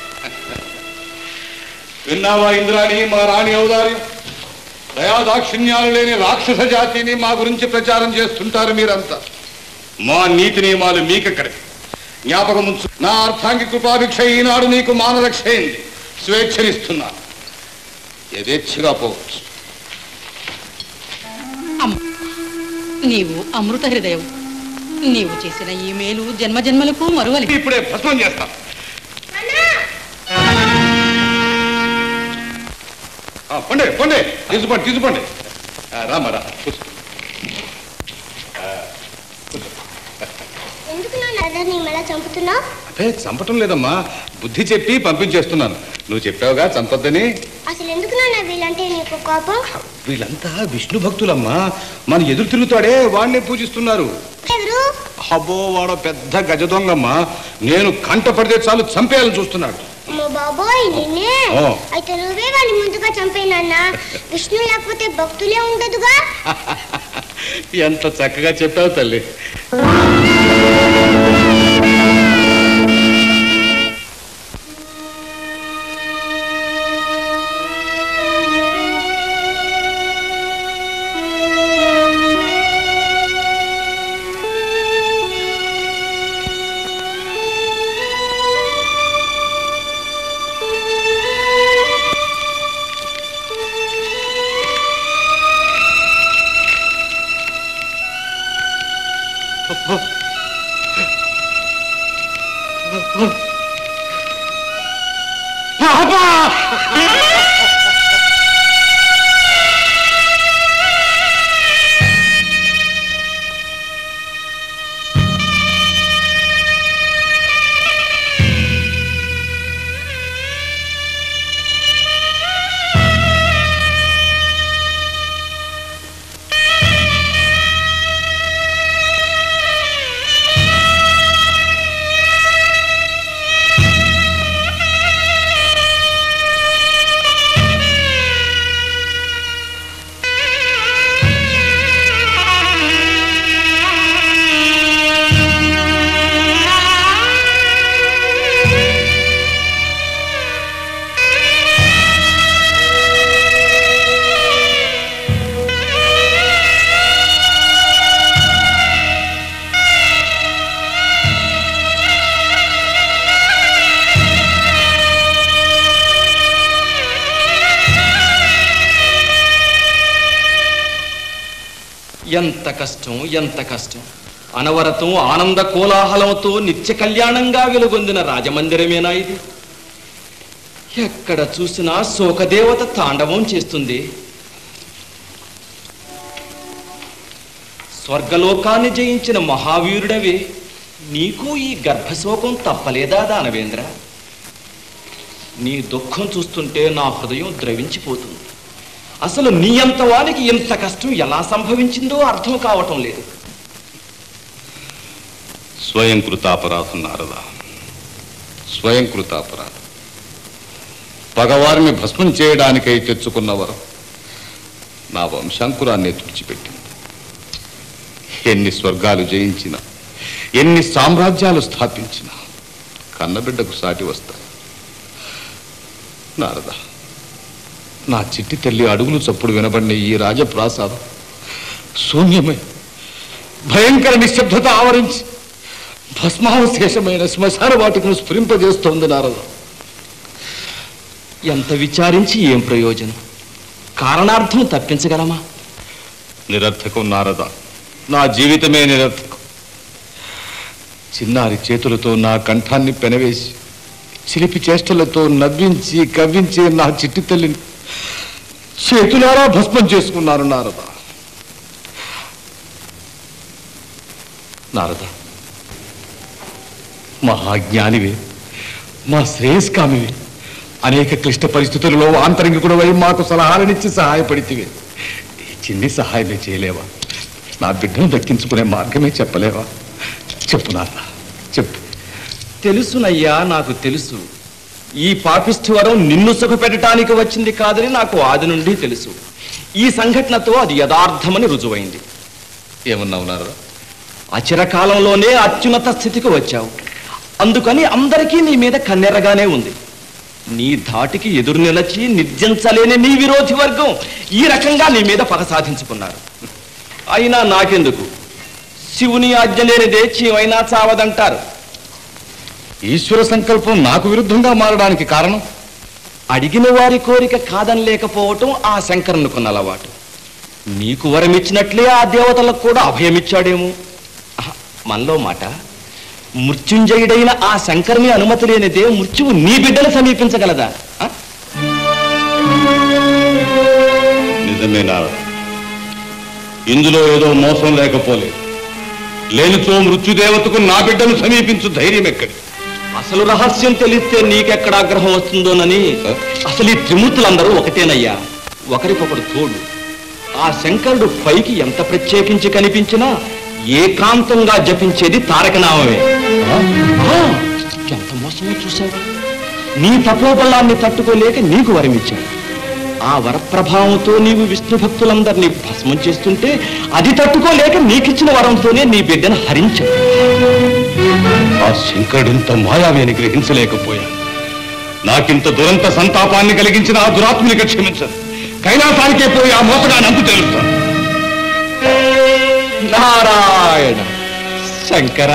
విన్నావా ఇంద్రాణి మా రాణి ఔదార్యం దయాదాక్షిణ్యాలు లేని రాక్షస జాతిని మా గురించి ప్రచారం చేస్తుంటారు మీరంతా మా నీతి నియమాలు మీకెక్కడే జ్ఞాపకం ఉంచు నా అర్థాంగి కృపాభిక్ష ఈనాడు నీకు మానరక్ష అయింది స్వేచ్ఛనిస్తున్నాను యథేచ్ఛగా పోవచ్చు
నీవు అమృత హృదయం నీవు చేసిన ఈ మేలు జన్మజన్మలకు మరువలి
ఇప్పుడే భస్మం చేస్తా ఆ, పండే పండే తీసుకోండి తీసుకోండి ఆ, రామ్మా రా కూర్చో. ఆ,
ఎందుకు నాన్న నీ మెడ చంపుతున్నావు
అదే చంపటం లేదమ్మా బుద్ధి చెప్పి పంపించేస్తున్నాను నువ్వు చెప్పావుగా చంపొద్దని
అసలు ఎందుకు నాన్న వీళ్ళంటే నీకు కోపం
వీళ్ళంతా విష్ణు భక్తులమ్మా మన ఎదురు తిరుగుతాడే వాడిని పూజిస్తున్నారు
ఎవరు
అబ్బో వాడు పెద్ద గజ దొంగమ్మా నేను కంట పడితే చాలు చంపేయాలని చూస్తున్నాడు
అమ్మ బాబోయ్ నిన్నే
ఓ.
అయితే నువ్వే వాడిని ముందుగా చంపేనన్నా విష్ణు లేకపోతే భక్తులే ఉండదుగా
ఎంత చక్కగా చెప్పావు తల్లి
ఎంత కష్టం ఎంత కష్టం అనవరతం ఆనంద కోలాహలంతో నిత్య కళ్యాణంగా వెలుగొందిన రాజమందిరమేనా ఇది ఎక్కడ చూసినా శోకదేవత తాండవం చేస్తుంది స్వర్గలోకాన్ని జయించిన మహావీరుడవే నీకు ఈ గర్భశోకం తప్పలేదా దానవేంద్ర నీ దుఃఖం చూస్తుంటే నా హృదయం ద్రవించిపోతుంది అసలు నీ అంత వానికి ఇంత కష్టం ఎలా సంభవించిందో అర్థం కావటం లేదు
స్వయం కృతాపరాధం నారద స్వయం కృతాపరాధం పగవారిని భస్మం చేయడానికై తెచ్చుకున్న వరం నా వంశాంకురాన్ని తుడిచిపెట్టింది ఎన్ని స్వర్గాలు జయించినా ఎన్ని సామ్రాజ్యాలు స్థాపించినా కన్నబిడ్డకు సాటి వస్తాయి నారద నా చిట్టి తల్లి అడుగులు చప్పుడు వినబడిన ఈ రాజప్రాసాదం శూన్యమై భయంకర నిశ్శబ్దత ఆవరించి భస్మావశేషమైన శ్మశాన వాటికను స్ఫురింపజేస్తోంది నారద
ఎంత విచారించి ఏం ప్రయోజనం కారణార్థం తప్పించగలమా
నిరర్థకం నారద నా జీవితమే నిరర్థకం చిన్నారి చేతులతో నా కంఠాన్ని పెనవేసి చిలిపి చేష్టలతో నవ్వించి కవ్వించి నా చిట్టి తల్లిని చేతులారా భస్మం చేసుకున్నారు నారద నారద మహాజ్ఞానివే మా శ్రేయస్కామివే అనేక క్లిష్ట పరిస్థితులలో ఆంతరంగికుడవై మాకు సలహాలనిచ్చి సహాయపడితివే ఈ చిన్ని సహాయమే చేయలేవా నా బిడ్డను దక్కించుకునే మార్గమే చెప్పలేవా చెప్పు నాన్న చెప్పు
తెలుసునయ్యా నాకు తెలుసు ఈ పాపిష్టి వరం నిన్ను సుఖపెట్టడానికి వచ్చింది కాదని నాకు ఆది నుండి తెలుసు ఈ సంఘటనతో అది యథార్థమని రుజువైంది
ఏమన్నావు నారద
అచిరకాలంలోనే అత్యున్నత స్థితికి వచ్చావు అందుకని అందరికీ నీ మీద కన్నెరగానే ఉంది నీ ధాటికి ఎదురు నిలచి నిర్జించలేని నీ విరోధి వర్గం ఈ రకంగా నీ మీద పగ సాధించుకున్నారు అయినా నాకెందుకు శివుని ఆజ్ఞ లేనిదే చీమైనా చావదంటారు
ఈశ్వర సంకల్పం నాకు విరుద్ధంగా మారడానికి కారణం
అడిగిన వారి కోరిక కాదనలేకపోవటం ఆ శంకరునికున్న అలవాటు నీకు వరమిచ్చినట్లే ఆ దేవతలకు కూడా అభయమిచ్చాడేమో ఆహా, మనలో మాట మృత్యుంజయుడైన ఆ శంకరుని అనుమతి లేనిదే మృత్యువు నీ బిడ్డను సమీపించగలదా ఆ?
నిజమే నారద ఇందులో ఏదో మోసం లేకపోలేదు లేనిచో మృత్యుదేవతకు నా బిడ్డను సమీపించు ధైర్యం ఎక్కడి
అసలు రహస్యం తెలిస్తే నీకెక్కడ ఆగ్రహం వస్తుందోనని అసలు ఈ త్రిమూర్తులందరూ ఒకటేనయ్యా ఒకరికొకరు తోడు ఆ శంకరుడు పైకి ఎంత ప్రత్యేకించి కనిపించినా ఏకాంతంగా జపించేది తారకనామమే ఆ, ఎంత మోసమో చూసావు నీ తపోబలాన్ని తట్టుకోలేక నీకు వరమిచ్చాడు ఆ వరప్రభావంతో నీవు విష్ణు భక్తులందరినీ భస్మం చేస్తుంటే అది తట్టుకోలేక నీకిచ్చిన వరంతోనే నీ బిడ్డను హరించాడు
ఆ శంకరుడింత మాయావి అని గ్రహించలేకపోయాను నాకింత దురంత సంతాపాన్ని కలిగించిన ఆ దురాత్మునిక క్షమించదు కైలాసానికే పోయి ఆ మోసగాన్ని అంతు తెలుస్తాను
నారాయణ శంకర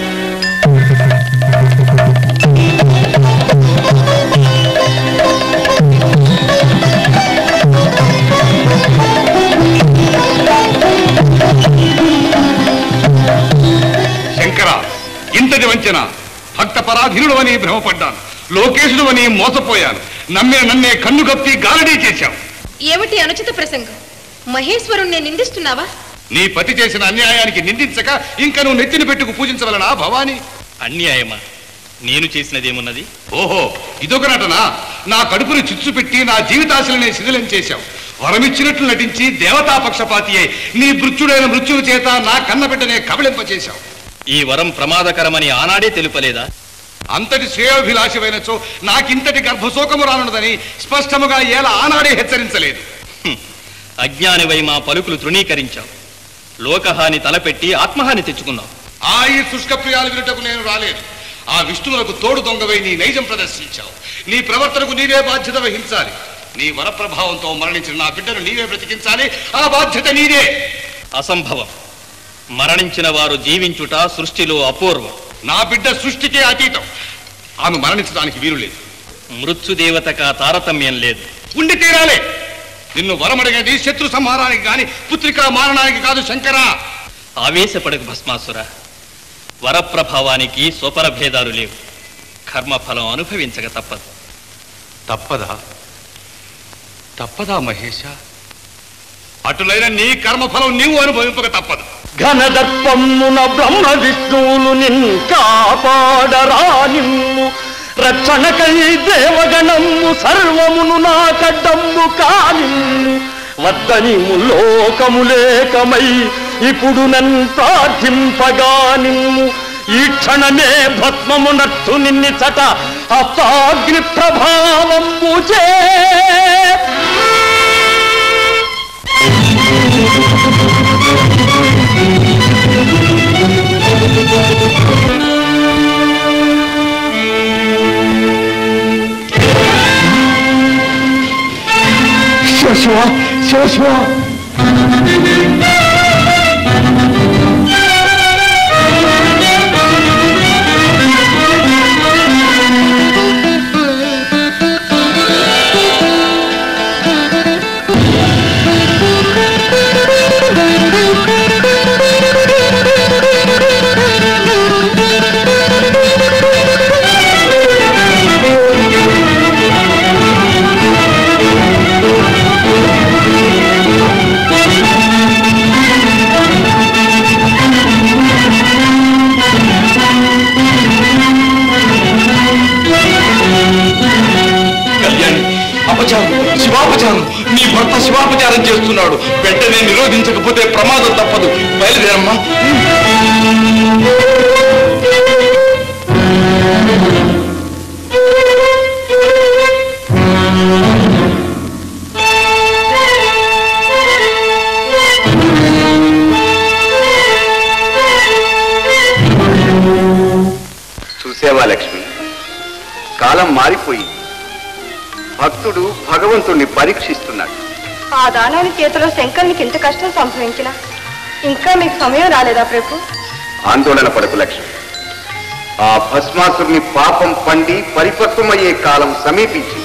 శంకర ఇంతటి వంచన భక్త పరాధీనుడు అని భ్రమపడ్డాను లోకేశుడు అని మోసపోయాను నమ్మిన నన్నే కన్ను కప్పి గారడీ చేశావు
ఏమిటి అనుచిత ప్రసంగం మహేశ్వరుణ్ణి నిందిస్తున్నావా
నీ పతి చేసిన అన్యాయానికి నిందించక ఇంకా నువ్వు నెత్తిన పెట్టుకు పూజించవలనా భవాని
అన్యాయమా నేను చేసినదేమున్నది
ఓహో ఇదొక నటన నా కడుపుని చిచ్చు పెట్టి నా జీవితాశలని శిథిలం చేశావు వరమిచ్చినట్లు నటించి దేవతా పక్షపాతి అయి నీ మృత్యుడైన మృత్యువు చేత నా కన్నబిడ్డనే కబళింపచేశావు
ఈ వరం ప్రమాదకరమని ఆనాడే తెలుపలేదా
అంతటి శ్రేయోభిలాషమైనచో నాకింతటి గర్భశోకము రానున్నదని స్పష్టముగా ఏల ఆనాడే హెచ్చరించలేదు
అజ్ఞానివై మా పలుకులు తృణీకరించావు లోకహాని తలపెట్టి ఆత్మహాని తెచ్చుకున్నావు
ఆ ఈ శుష్కప్రియాలు వినుటకు నేను రాలేదు ఆ విష్ణువులకు తోడు దొంగవై నీ నైజం ప్రదర్శించావు నీ ప్రవర్తనకు నీవే బాధ్యత వహించాలి నీ వరప్రభావంతో మరణించిన నా బిడ్డను నీవే బ్రతికించాలి ఆ బాధ్యత నీదే
అసంభవం మరణించిన వారు జీవించుట సృష్టిలో అపూర్వం
నా బిడ్డ సృష్టికే అతీతం ఆమె మరణించడానికి వీలు లేదు
మృత్యుదేవతక తారతమ్యం లేదు
ఉండి తీరాలే నిన్ను వరమడిగేది శత్రు సంహారానికి గాని పుత్రికా మారణానికి కాదు శంకరా
ఆవేశపడకు భస్మాసుర వరప్రభావానికి స్వపర భేదాలు లేవు కర్మఫలం అనుభవించక తప్పదు
తప్పదా తప్పదా మహేష అటులైన నీ కర్మఫలం నీవు అనుభవింపక తప్పదు
ఘనదర్పమున బ్రహ్మ విష్ణువులు నిన్ కాపాడరా నిమ్ము రక్షణకై దేవగణము సర్వమును నా కడ్డమ్ము కానిమ్ము వద్దని లోకములేకమై ఇప్పుడు నన్ ప్రార్థింపగా నిమ్ము ఈ క్షణమే భస్మము నట్టు నిన్నిచట అప్తాగ్ని ప్రభావము చే శివ శివ శివ శివ
కళ్యాణి అపచారం శివాపచారం నీ భర్త శివాపచారం చేస్తున్నాడు వెంటనే నిరోధించకపోతే ప్రమాదం తప్పదు బయలుదేరమ్మా
చూసేవా లక్ష్మి కాలం మారిపోయి భక్తుడు భగవంతుణ్ణి పరీక్షిస్తున్నాడు
ఆ దానాని చేతిలో శంకరునికి ఇంత కష్టం సంభవించిన ఇంకా మీకు సమయం రాలేదా ప్రభు
ఆందోళన పడకు లక్ష్మి ఆ భస్మాసురుని పాపం పండి పరిపక్వమయ్యే కాలం సమీపించింది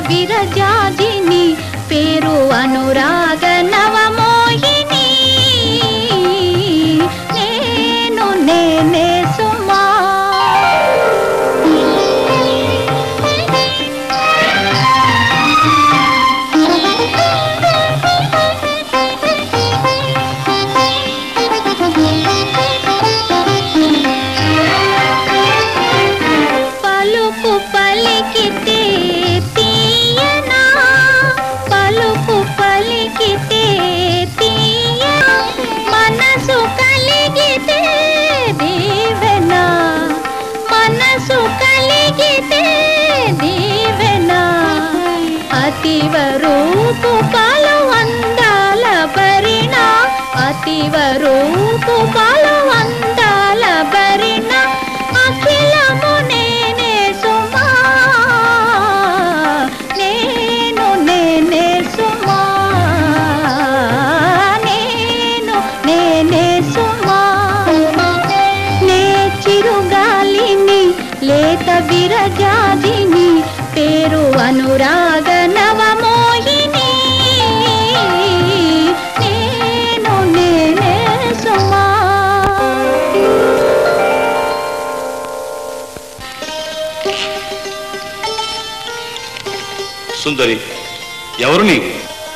విరజాజిని పేరు అనురాగ నవమోహిని నేను నేనే సుమా పలుకు పలికితే తీయనా పలుకు పలికితే తీయ మనసు కలిగితే దీవెనా మనసు కలిగితే దీవెనా అతివ రూపు పలు అందాల భరిణ అతివ రూపు పలు అందాల భరిణ అఖిలము నేనే సుమా నేను నేనే సుమా నేను నేనే సుమా నే చిరుగాలిని లేత విరజాజిని పేరు అనురాగ నవమోహిని నేను నేనే సుమా
సుందరి ఎవరు నీవు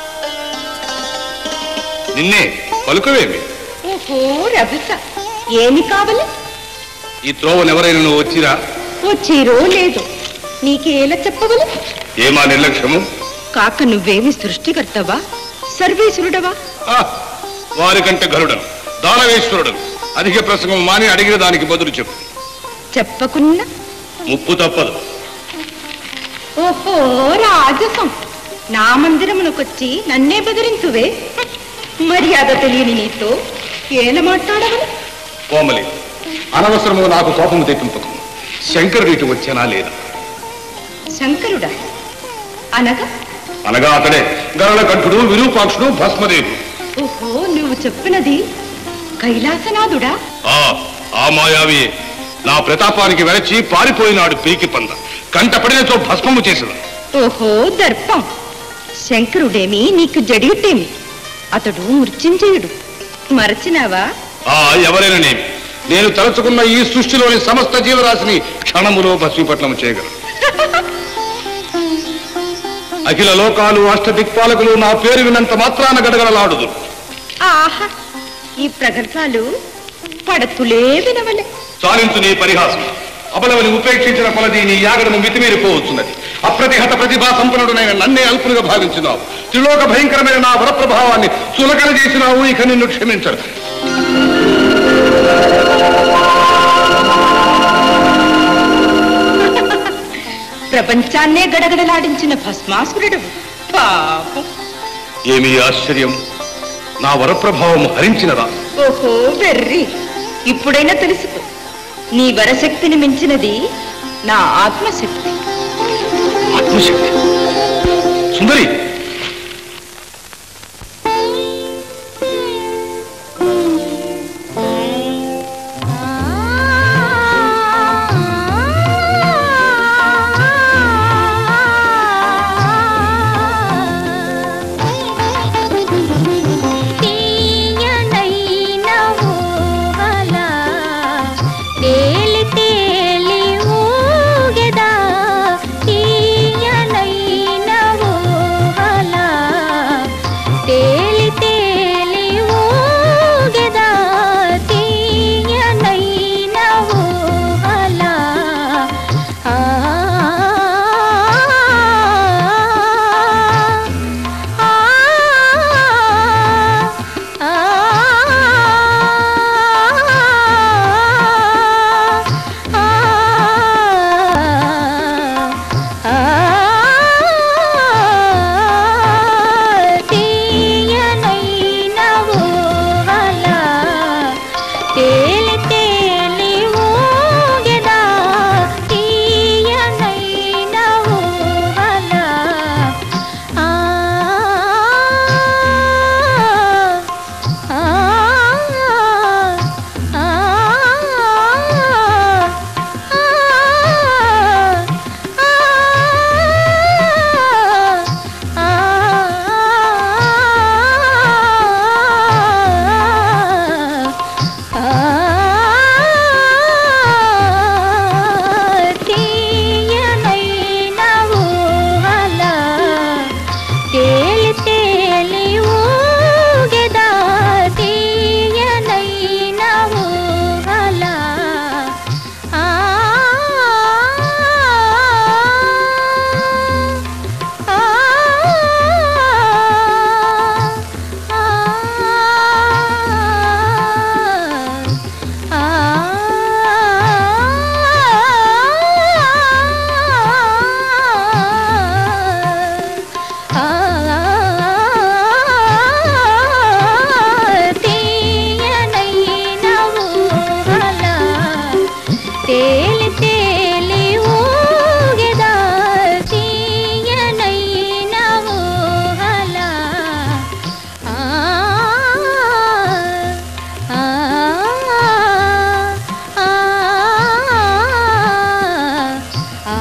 నిన్నే పలుకవేమి
ఓహో రభస ఏమి కావాలి
ఈ త్రోవనెవరైనా నువ్వు వచ్చిరా
వచ్చేరో లేదు నీకేలా చెప్పవలు
ఏమా నిర్లక్ష్యము
కాక నువ్వేమి సృష్టికర్తవా సర్వేశ్వరుడవా
ఆ, వారికంటే గరుడను దానవేశ్వరుడను అధిక ప్రసంగం మాని అడిగిన దానికి బదులు చెప్పు
చెప్పకున్నా
ముప్పు తప్పదు
ఓహో రాజసం నా మందిరమునకొచ్చి నన్నే బెదిరింతువే మర్యాద తెలియని నీతో ఏల మాట్లాడవలు
కోమలి అనవసరము నాకు కోపము తెప్పింపకు శంకరుడు ఇటు వచ్చానా లేదా
శంకరుడా అనగా
అనగా అతడే గరళ కంఠుడు విరూపాక్షుడు భస్మదేవుడు
ఓహో నువ్వు చెప్పినది కైలాసనాథుడా
ఆ ఆ మాయావి నా ప్రతాపానికి వెరచి పారిపోయినాడు పీకి పంద కంటపడినతో భస్మము చేసదు
ఓహో దర్పం శంకరుడేమి నీకు జడియుట్టేమి అతడు మృత్యుంజయుడు మరచినావా
ఆ ఎవరైనానేమి నేను తలుచుకున్న ఈ సృష్టిలోని సమస్త జీవరాశిని క్షణములో భస్మీపట్నం చేయగలను అఖిల లోకాలు అష్టదిక్పాలకులు నా పేరు విన్నంత మాత్రాన గడగడలాడుదు
ఆహా ఈ ప్రగల్భాలు పడతులే వినవలే
చాలించు నీ పరిహాసం అబలవని ఉపేక్షించిన కొలది నీ యాగడము మితిమీరిపోవచ్చున్నది అప్రతిహత ప్రతిభా సంపన్నుడనైన నన్నే అల్పులుగా భావించినావు త్రిలోక భయంకరమైన నా వరప్రభావాన్ని చులకన చేసినావు ఇక నిన్ను క్షమించడు
ప్రపంచాన్నే గడగడలాడించిన భస్మాసురుడు పాపం
ఏమి ఆశ్చర్యం నా వరప్రభావం హరించినదా
ఓహో వెర్రి ఇప్పుడైనా తెలుసుకో నీ వరశక్తిని మించినది నా ఆత్మశక్తి
ఆత్మశక్తి సుందరి
తీయనైన ఊహల తేలి తేలి ఊగెదా తీయనైన ఊహల తేలి తేలి ఊగెదా తీయనైన ఊహల ఆ ఆ ఆ ఆ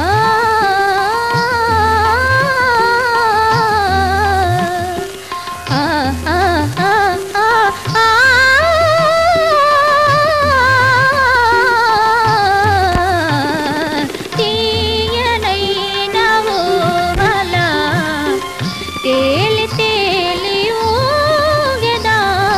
తీయనైన ఊహల తేలి తేలి ఊగెదా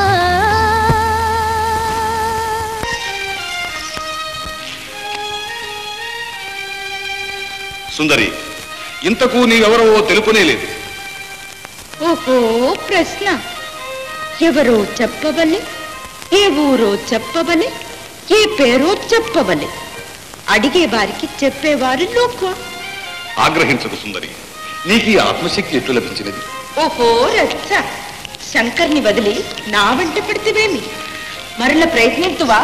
సుందరి ఇంతకు నీవెవరో తెలుపునే లేదు
ఓహో ప్రశ్న ఎవరో చెప్పవని ఏ ఊరో చెప్పవని ఏ పేరో చెప్పవని అడిగే వారికి చెప్పేవారు లోకు
ఆగ్రహించకు సుందరి నీకు ఈ ఆత్మశక్తి ఎట్లు లభించినది
ఓహో రచ్చ శంకర్ని వదిలి నా వెంట పెడితేవేమి మరల ప్రయత్నింతువా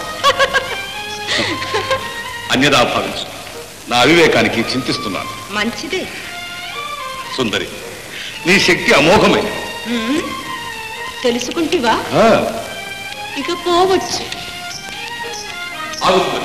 అన్యదా భావించు నా అవివేకానికి చింతిస్తున్నాను
మంచిదే
సుందరి నీ శక్తి అమోఘమైన
ఉమ్, తెలుసుకుంటివా ఇక పోవచ్చు
ఆగు సుందరి.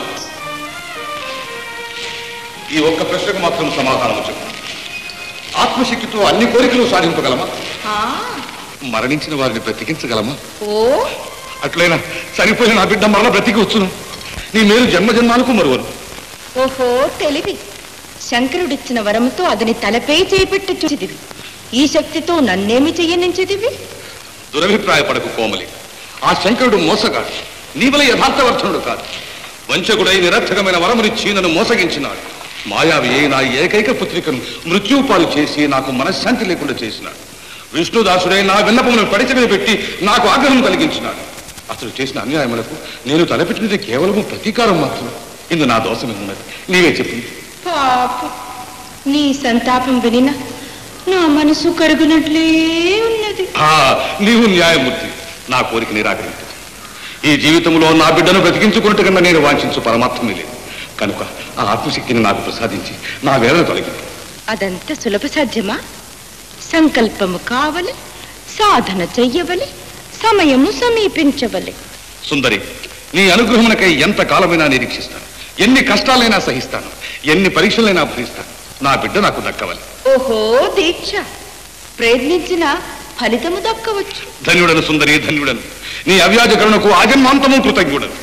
ఈ ఒక్క ప్రశ్నకు మాత్రం సమాధానం చెప్పు ఆత్మశక్తితో అన్ని కోరికలు సాధింపగలమా
ఆ,
మరణించిన వారిని బ్రతికించగలమా
ఓ
అట్లయినా చనిపోయిన నా బిడ్డ మరణ బ్రతికి వచ్చును నీ మేలు జన్మ జన్మాలకు మరువను
ఓహో తెలివి శంకరుడిచ్చిన వరముతో అతని తలపై చేపెట్టి చూచిదివి ఈ శక్తితో నన్నేమి చెయ్యనించిదివి
దురభిప్రాయపడకు కోమలి ఆ శంకరుడు మోసగాడు నీవల యథార్థవర్ధనుడు కాదు వంచకుడై నిరర్థకమైన వరమునిచ్చి నన్ను మోసగించినాడు మాయావి అయిన ఆ ఏకైక పుత్రికను మృత్యుపాలు చేసి నాకు మనశ్శాంతి లేకుండా చేసినాడు విష్ణుదాసుడై నా విన్నపమును పడిచ మీద పెట్టి నాకు ఆగ్రహం కలిగించినాడు అతడు చేసిన అన్యాయములకు నేను తలపెట్టినది కేవలము ప్రతీకారం మాత్రం ఇందు నా దోషం ఉన్నది నీవే చెప్పింది
పాపం నీ సంతాపం వినిన నా మనసు కరుగునట్లే ఉన్నది
ఆ నీవు న్యాయమూర్తి నా కోరిక నిరాకరించదు ఈ జీవితంలో నా బిడ్డను బ్రతికించుకున్నట్టు కన్నా నేను వాంఛించు పరమాత్మే లేదు కనుక ఆ ఆత్మశక్తిని నాకు ప్రసాదించి నా వేదన తొలగింది
అదంత సులభ సాధ్యమా సంకల్పము కావలి సాధన చెయ్యవలి సమయము సమీపించవలి
సుందరి నీ అనుగ్రహమునకై ఎంత కాలమైనా నిరీక్షిస్తాను ఎన్ని కష్టాలైనా సహిస్తాను ఎన్ని పరీక్షలైనా భరిస్తాను నా బిడ్డ నాకు దక్కవాలి
ఓహో దీక్ష ప్రయత్నించిన ఫలితము దక్కవచ్చు
ధన్యుడను సుందరి ధన్యుడను నీ అవ్యాజ కరుణకు ఆజన్మాంతము కృతజ్ఞుడను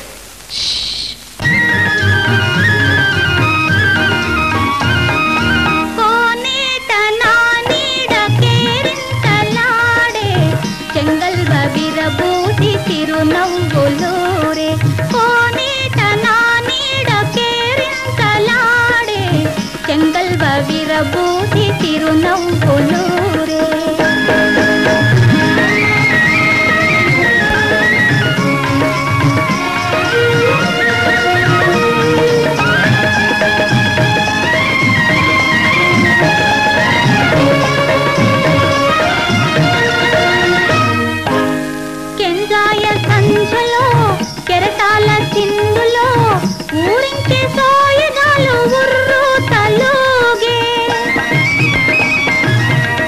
కోనేట నా నీడ కేరింతలాడే చెంగల్వ విరబూసి తిరునవ్వులూరే కోనేట నా నీడ కేరింతలాడే చెంగల్వ విరబూసి తిరునవ్వులూరే కెంజాయ సంధ్యలో కెరటాల చిందులో ఊరించే సోయగాలు ఉర్రు తలోగే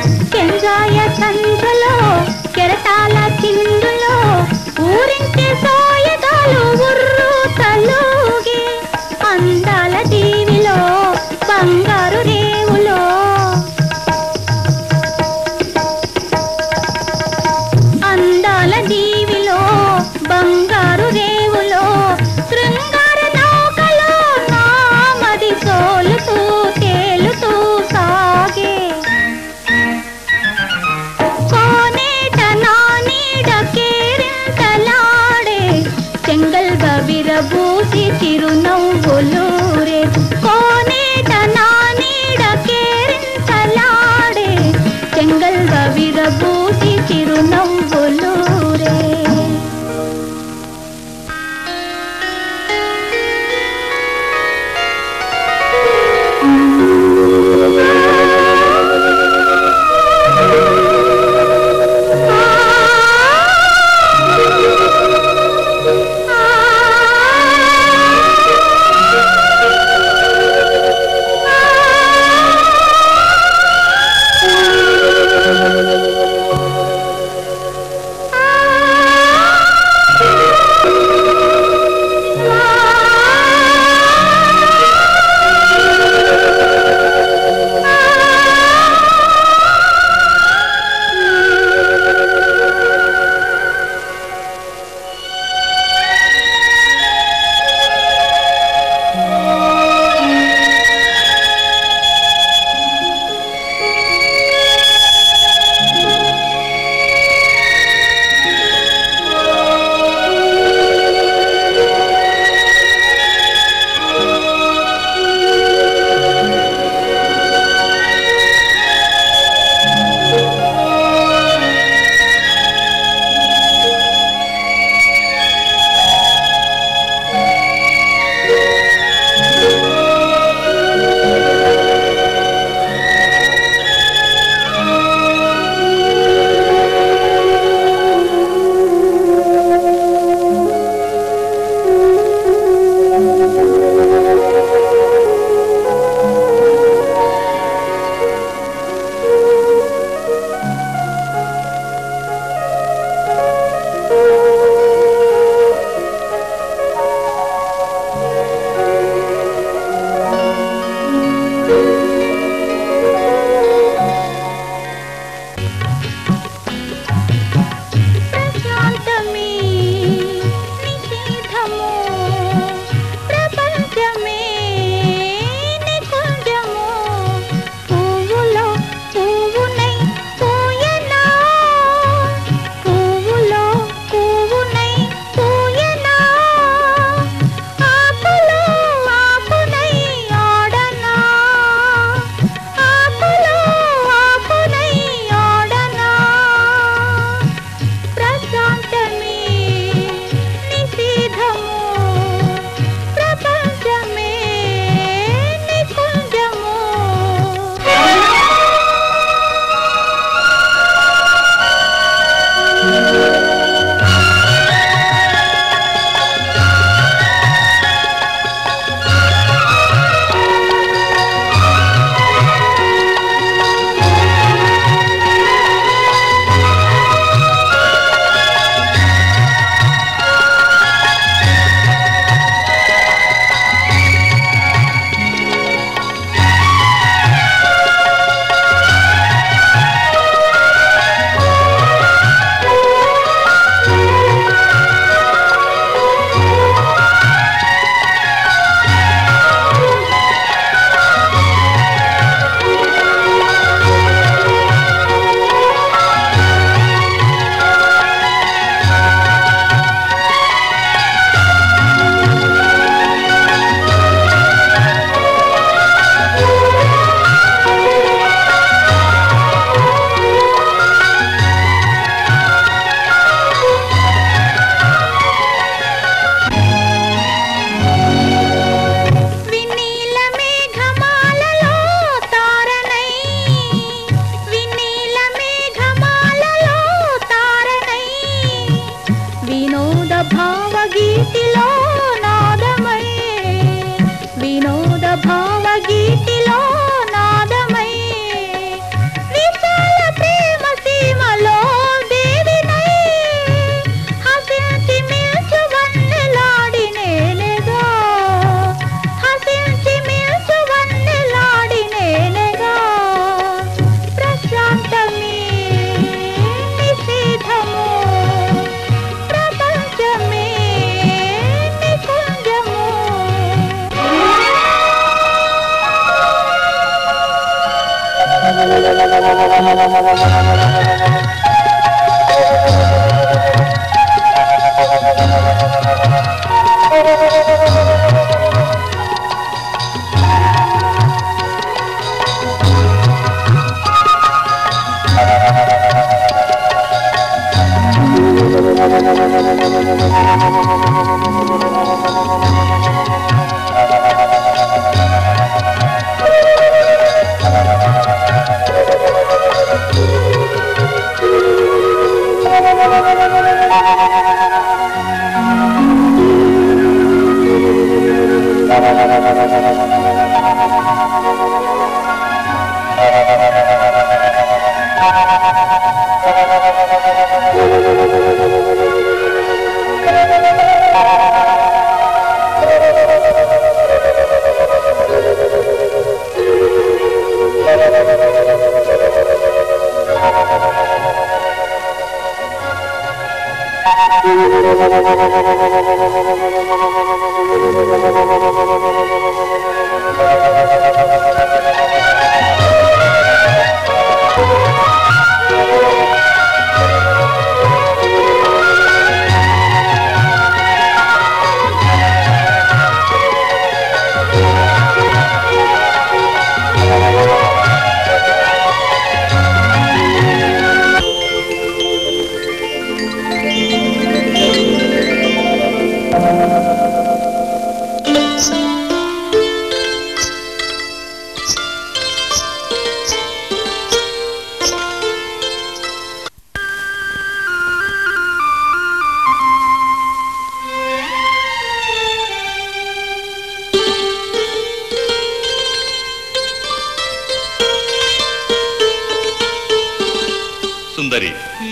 సుందరి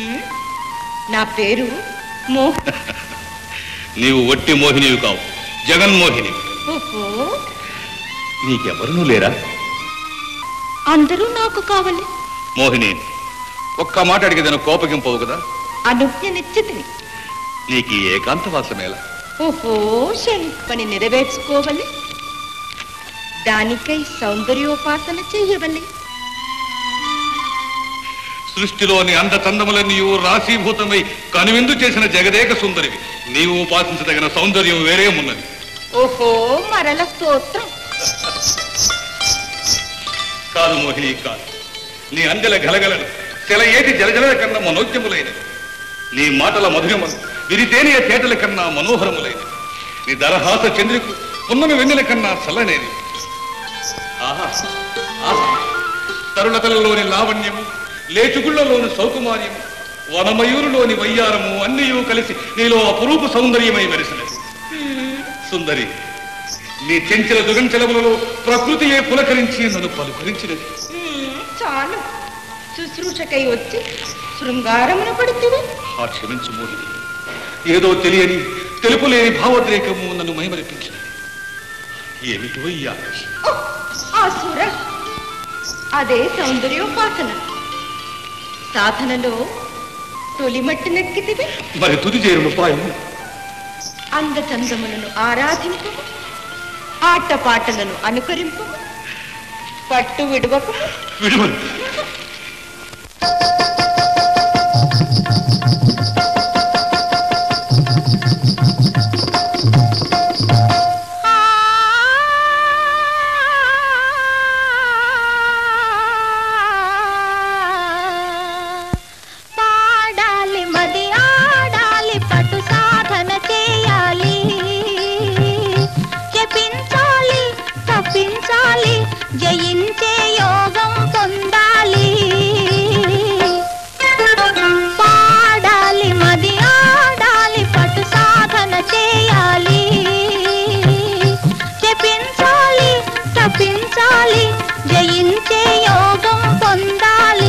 నా పేరు మో
నీవు ఒట్టి మోహినివి కావు జగన్మోహిని
ఓహో
నీకెవరునూ లేరా
అందరూ నాకు కావాలి
మోహిని ఒక్క మాట అడిగేదను కోపగింపవు కదా
అనుజ్ఞ నిశ్చితిని
నీకు ఈ ఏకాంతవాసమేలా
ఓహో పని నెరవేర్చుకోవాలి దానికై సౌందర్యోపాసన చెయ్యవల్లి
సృష్టిలోని అందచందములన్నీ రాశీభూతమై కనువిందు చేసిన జగదేక సుందరివి నీవు ఉపాసించదగిన సౌందర్యం వేరే ఉన్నది
ఓహో మరల స్తోత్రం
కాదు మోహిని కాదు నీ అందెల గలగలను తెల ఏటి జలజల కన్నా మనోజ్యములైనవి నీ మాటల మధురములు విరితేనియ చేటల కన్నా మనోహరములైనవి నీ దరహాస చంద్రికు పున్నమి వెన్నెల కన్నా చల్లనేది ఆహా ఆహా తరుణతలలోని లావణ్యము లేచుగుళ్లలోని సౌకుమార్యము వనమయూరులోని వయ్యారము అన్నయూ కలిసి నీలో అపురూప సౌందర్యమై మెరిసినది సుందరి నీ చెంచల దుగంచలములలో ప్రకృతియే పులకరించి నన్ను పలుకరించినది
మ్మ్, చాలు శుశ్రూషకై వచ్చి శృంగారమున పడుతుంది
ఆ క్షమించు మోహిని ఏదో తెలియని తెలుపులేని భావోద్రేకము నన్ను మైమరిపించినది ఏమిటో ఈ ఆకర్షణ
ఆసుర అదే సౌందర్యోపాసన సాధనలో తొలిమట్టి నెక్కితివి
మరి తుది చేరును ఉపాయం
అందచందములను ఆరాధింపు ఆటపాటలను అనుకరింపు పట్టు విడువకు
విడువను
పాడాలి మది ఆడాలి పట్టు సాధన చేయాలి జపించాలి తప్పించాలి జయించే యోగం పొందాలి పాడాలి మది ఆడాలి పట్టు సాధన చేయాలి జపించాలి తప్పించాలి జయించే యోగం పొందాలి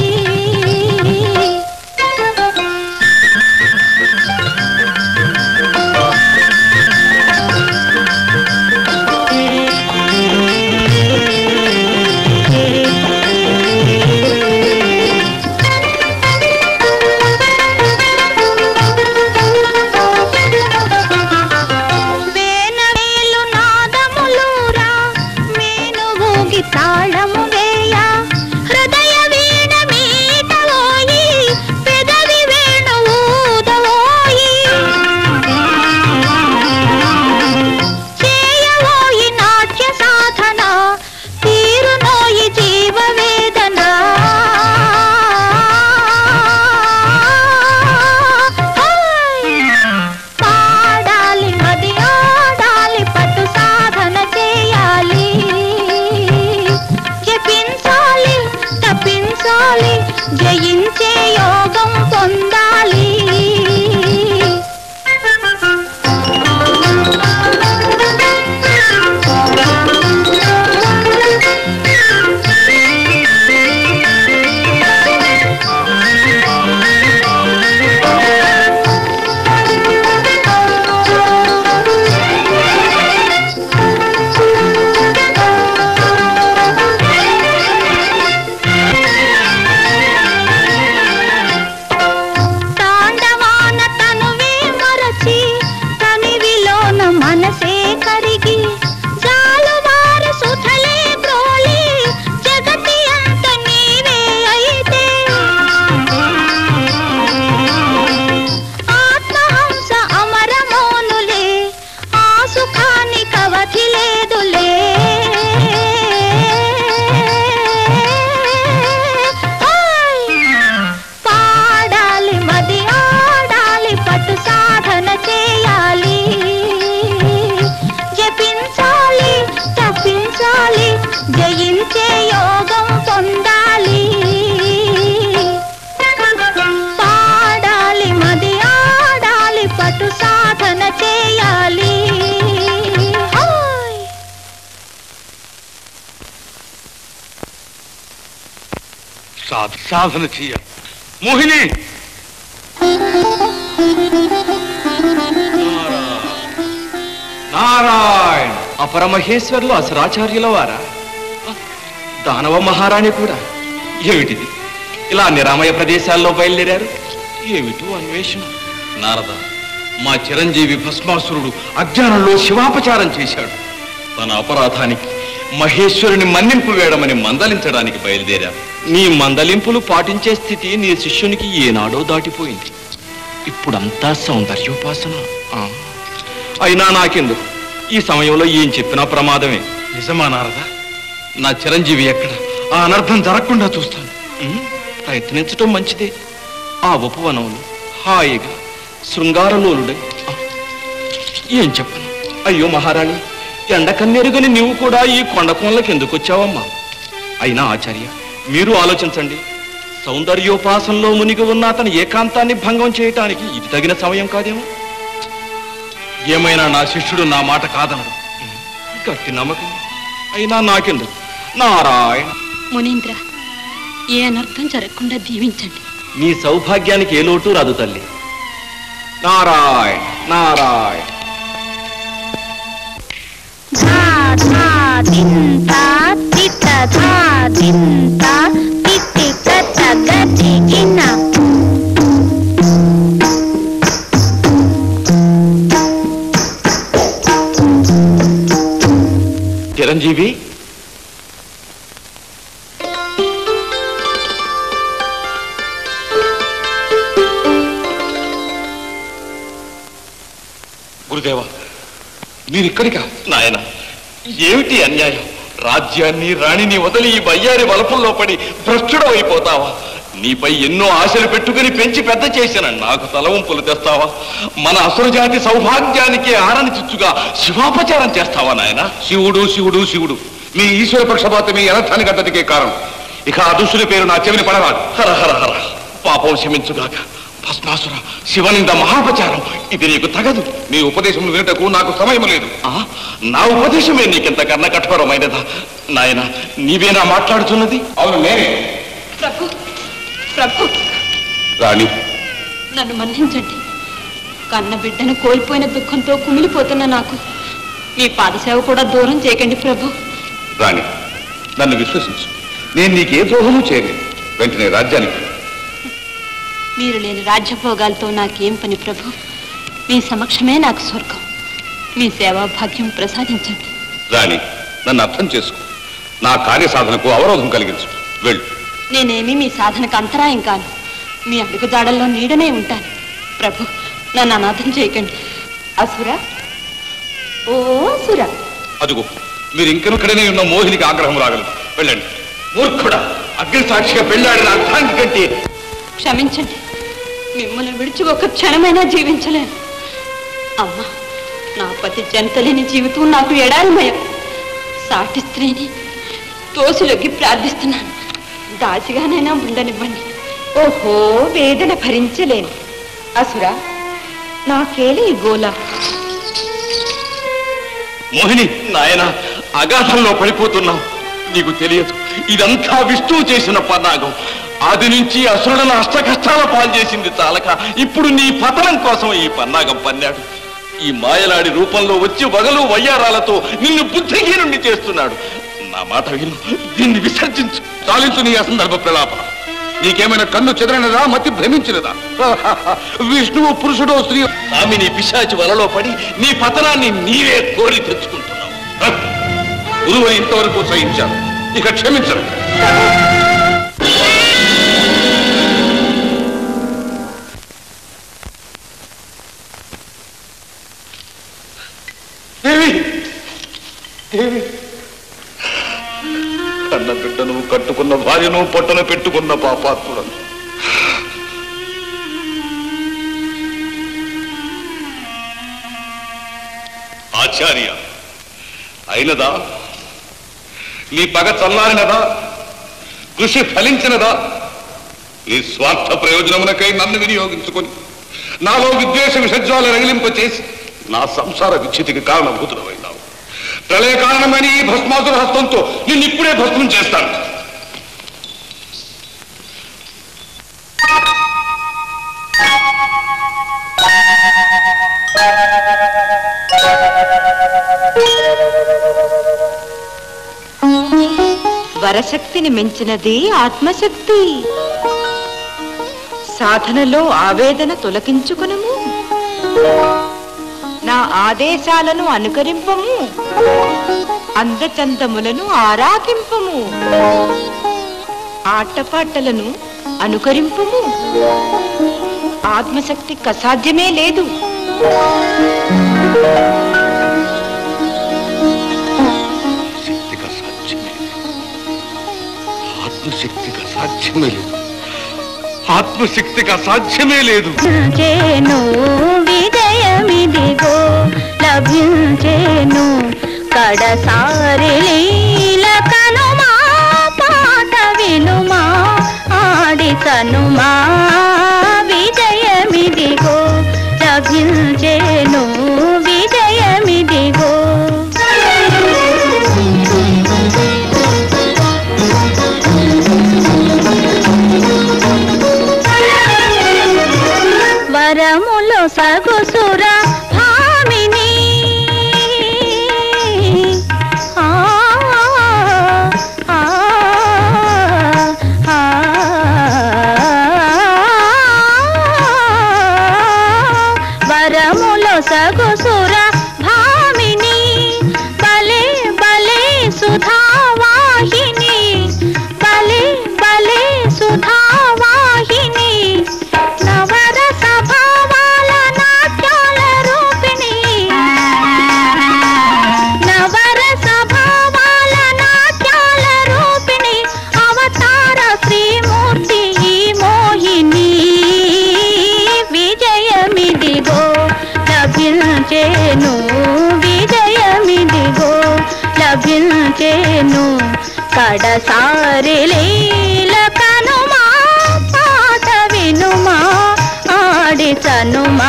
సాధ సాధన చెయ్యాలి మోహిని
నారాయణ అపరమహేశ్వర్లు అసరాచార్యుల వారా దానవ మహారాణి కూడా ఏమిటిది ఇలా నిరామయ ప్రదేశాల్లో బయలుదేరారు ఏమిటో అన్వేషణ
నారద మా చిరంజీవి భస్మాసురుడు అజ్ఞానంలో శివాపచారం చేశాడు తన అపరాధానికి మహేశ్వరుని మన్నింపు వేయడమని మందలించడానికి బయలుదేరాం
నీ మందలింపులు పాటించే స్థితి నీ శిష్యునికి ఏనాడో దాటిపోయింది ఇప్పుడంతా సౌందర్యోపాసన ఆ. అయినా నాకెందుకు ఈ సమయంలో ఏం చెప్పినా ప్రమాదమే
నిజమా నారద నా చిరంజీవి ఎక్కడ ఆ అనర్థం జరగకుండా చూస్తాను
ఉమ్, ప్రయత్నించటం మంచిదే ఆ ఉపవనంలో హాయిగా శృంగారలోలుడై ఆ, ఏం చెప్పను అయ్యో మహారాణి ఎండకన్నెరుగని నీవు కూడా ఈ కొండ కోనలకు ఎందుకు వచ్చావమ్మా అయినా ఆచార్య మీరు ఆలోచించండి సౌందర్యోపాసనలో మునిగి ఉన్న అతని ఏకాంతాన్ని భంగం చేయటానికి ఇది తగిన సమయం కాదేమో
ఏమైనా నా శిష్యుడు నా మాట కాదనడు
గట్టి నమ్మకం అయినా నాకెందుకు నారాయణ
మునీంద్ర ఏ అనర్థం జరగకుండా దీవించండి
నీ సౌభాగ్యానికి ఏ లోటు రాదు తల్లి నారాయణ నారాయణ
ధా ధా దింత తిత ధా దింత తితి కత గతి గిన
చిరంజీవి
గురుదేవా మీరిక్కడికా
నాయన ఏమిటి అన్యాయం రాజ్యాన్ని రాణిని వదిలి ఈ వయ్యారి వలపుల్లో పడి భ్రష్టుడు అయిపోతావా నీపై ఎన్నో ఆశలు పెట్టుకుని పెంచి పెద్ద చేసిన నాకు తలవంపులు తెస్తావా మన అసురజాతి సౌభాగ్యానికి ఆరని చిచ్చుగా శివాపచారం చేస్తావా నాయన
శివుడు శివుడు శివుడు మీ ఈశ్వర పక్షపాతమే అనర్థానికి అంతటికే కారణం ఇక ఆ దుష్టుని పేరు నా చెవిని పడరాదు
హర హర హర పాపం క్షమించుగాక భస్మాసుర శివనింద మహాపచారం ఇది నీకు తగదు
నీ ఉపదేశం వినటకు నాకు సమయం లేదు
ఆ, నా ఉపదేశమే నీకింత కన్న కఠోరమైనదా నాయన నీవేనా మాట్లాడుతున్నది
అవును నేనే
ప్రభు ప్రభు
రాణి
నన్ను మన్నించండి కన్న బిడ్డను కోల్పోయిన దుఃఖంతో కుమిలిపోతున్న నాకు మీ పాదసేవ కూడా దూరం చేయకండి ప్రభు
రాణి నన్ను విశ్వసించు నేను నీకే ద్రోహము చేయలేదు వెంటనే రాజ్యానికి
మీరు లేని రాజ్యభోగాలతో నాకేం పని ప్రభు మీ సమక్షమే నాకు స్వర్గం మీ సేవా భాగ్యం ప్రసాదించండి
రాణి నన్ను అర్థం చేసుకో నా కార్య సాధనకు అవరోధం కలిగించు వెళ్ళు
నేనేమి మీ సాధనకు అంతరాయం కాను మీ అడుగుజాడల్లో నీడనే ఉంటాను ప్రభు నన్ను అనాథం చేయకండి అసుర ఓ అసుర
అదుగో మీరు ఇంకెనుక్కడనే ఉన్న మోహినికి ఆగ్రహం రాగలదు వెళ్ళండి
మూర్ఖుడా అగ్ని సాక్షిగా పెళ్ళాడిన అర్థానికి కంటే
క్షమించండి మిమ్మల్ని విడిచి ఒక క్షణమైనా జీవించలేను అమ్మా నా పతి జంతలేని జీవితం నాకు ఎడారిమయం సాటి స్త్రీని తోసిలొగ్గి ప్రార్థిస్తున్నాను దాసిగానైనా ఉండనివ్వండి ఓహో వేదన భరించలేను అసురా నాకేలే ఈ గోల
మోహిని నాయన అగాధంలో పడిపోతున్నావు నీకు తెలియదు ఇదంతా విష్ణువు చేసిన పన్నాగం ఆది నుంచి అసురులను అష్ట కష్టాల పాలు చేసింది చాలక ఇప్పుడు నీ పతనం కోసం ఈ పన్నాగం పన్నాడు ఈ మాయలాడి రూపంలో వచ్చి వగలు వయ్యారాలతో నిన్ను బుద్ధిహీనుండి చేస్తున్నాడు నా మాట విను దీన్ని విసర్జించు
చాలించు నీ అసందర్భ ప్రలాపన నీకేమైనా కన్ను చెదరనదా మతి భ్రమించినదా విష్ణువు పురుషుడో స్త్రీ
ఆమె నీ పిశాచి వలలో పడి నీ పతనాన్ని నీవే కోరి తెచ్చుకుంటున్నావు
గురువు ఇంతవరకు సహించాను ఇక క్షమించను
దేవి దేవి కన్న బిడ్డను కట్టుకున్న భార్యను పొట్టను పెట్టుకున్న పాపాత్ములను
ఆచార్య అయినదా నీ పగ చల్లారినదా కృషి ఫలించినదా నీ స్వార్థ ప్రయోజనమునకై నన్ను వినియోగించుకొని నాలో విద్వేష విసర్జాలు రగిలింప చేసి నా సంసార విచ్ఛితికి కారణభూతులమైనావు ప్రళయ కారణమని ఈ భస్మాసుర హస్తంతో నిన్ను ఇప్పుడే భస్మం చేస్తాను
వరశక్తిని మించినది ఆత్మశక్తి సాధనలో ఆవేదన తొలగించుకునము నా ఆదేశాలను అనుకరింపము అందచందములను ఆరాధింపము ఆటపాటలను అనుకరింపము ఆత్మశక్తికి అసాధ్యమే లేదు
శక్తికి అసాధ్యమే ఆత్మశక్తికి అసాధ్యమే లేదు ఆత్మశక్తికి అసాధ్యమే లేదు
చేను విజయమిదిగో లభించేను కడసారి లీల కనుమా పాట వినుమా ఆడి కనుమా విజయమిదిగో లభించేను విజయమిదిగో వరములో సగుసుర భామిని ఆ, ఆ, ఆ, వరములో సగుసుర భామిని బలే బలే సుధావాహిని బలే బలే సుధావాహిని నవర సభావాల నాట్యాల రూపిణి నవర సభావాల నాట్యాల రూపిణి అవతార శ్రీమూర్తి ఈ మోహిని విజయమిదిగో లభించేను విజయమిదిగో లభించేను కడసారి లీల కనుమా పాట వినుమా ఆడి కనుమా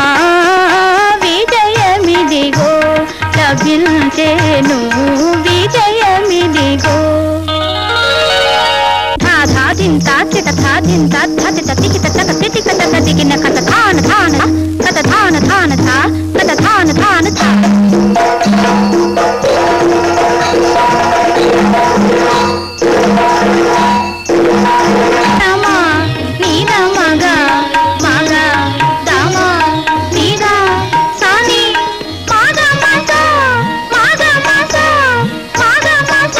విజయమిదిగో లభించేను విజయమిదిగో ధా ధా దింత చిట ధా దింత ధతి తతి కిట తక తిటి కట తదిగిన కత ధాన ధాన కత ధాన ధాన ధా కత ధాన ధాన ధా రమ నీద మగ మగ దమ నీద సాని మగ మగ మగ మగ మగ మగ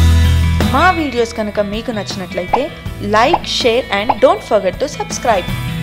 మా వీడియోస్ కనుక మీకు నచ్చినట్లయితే like share and don't forget to subscribe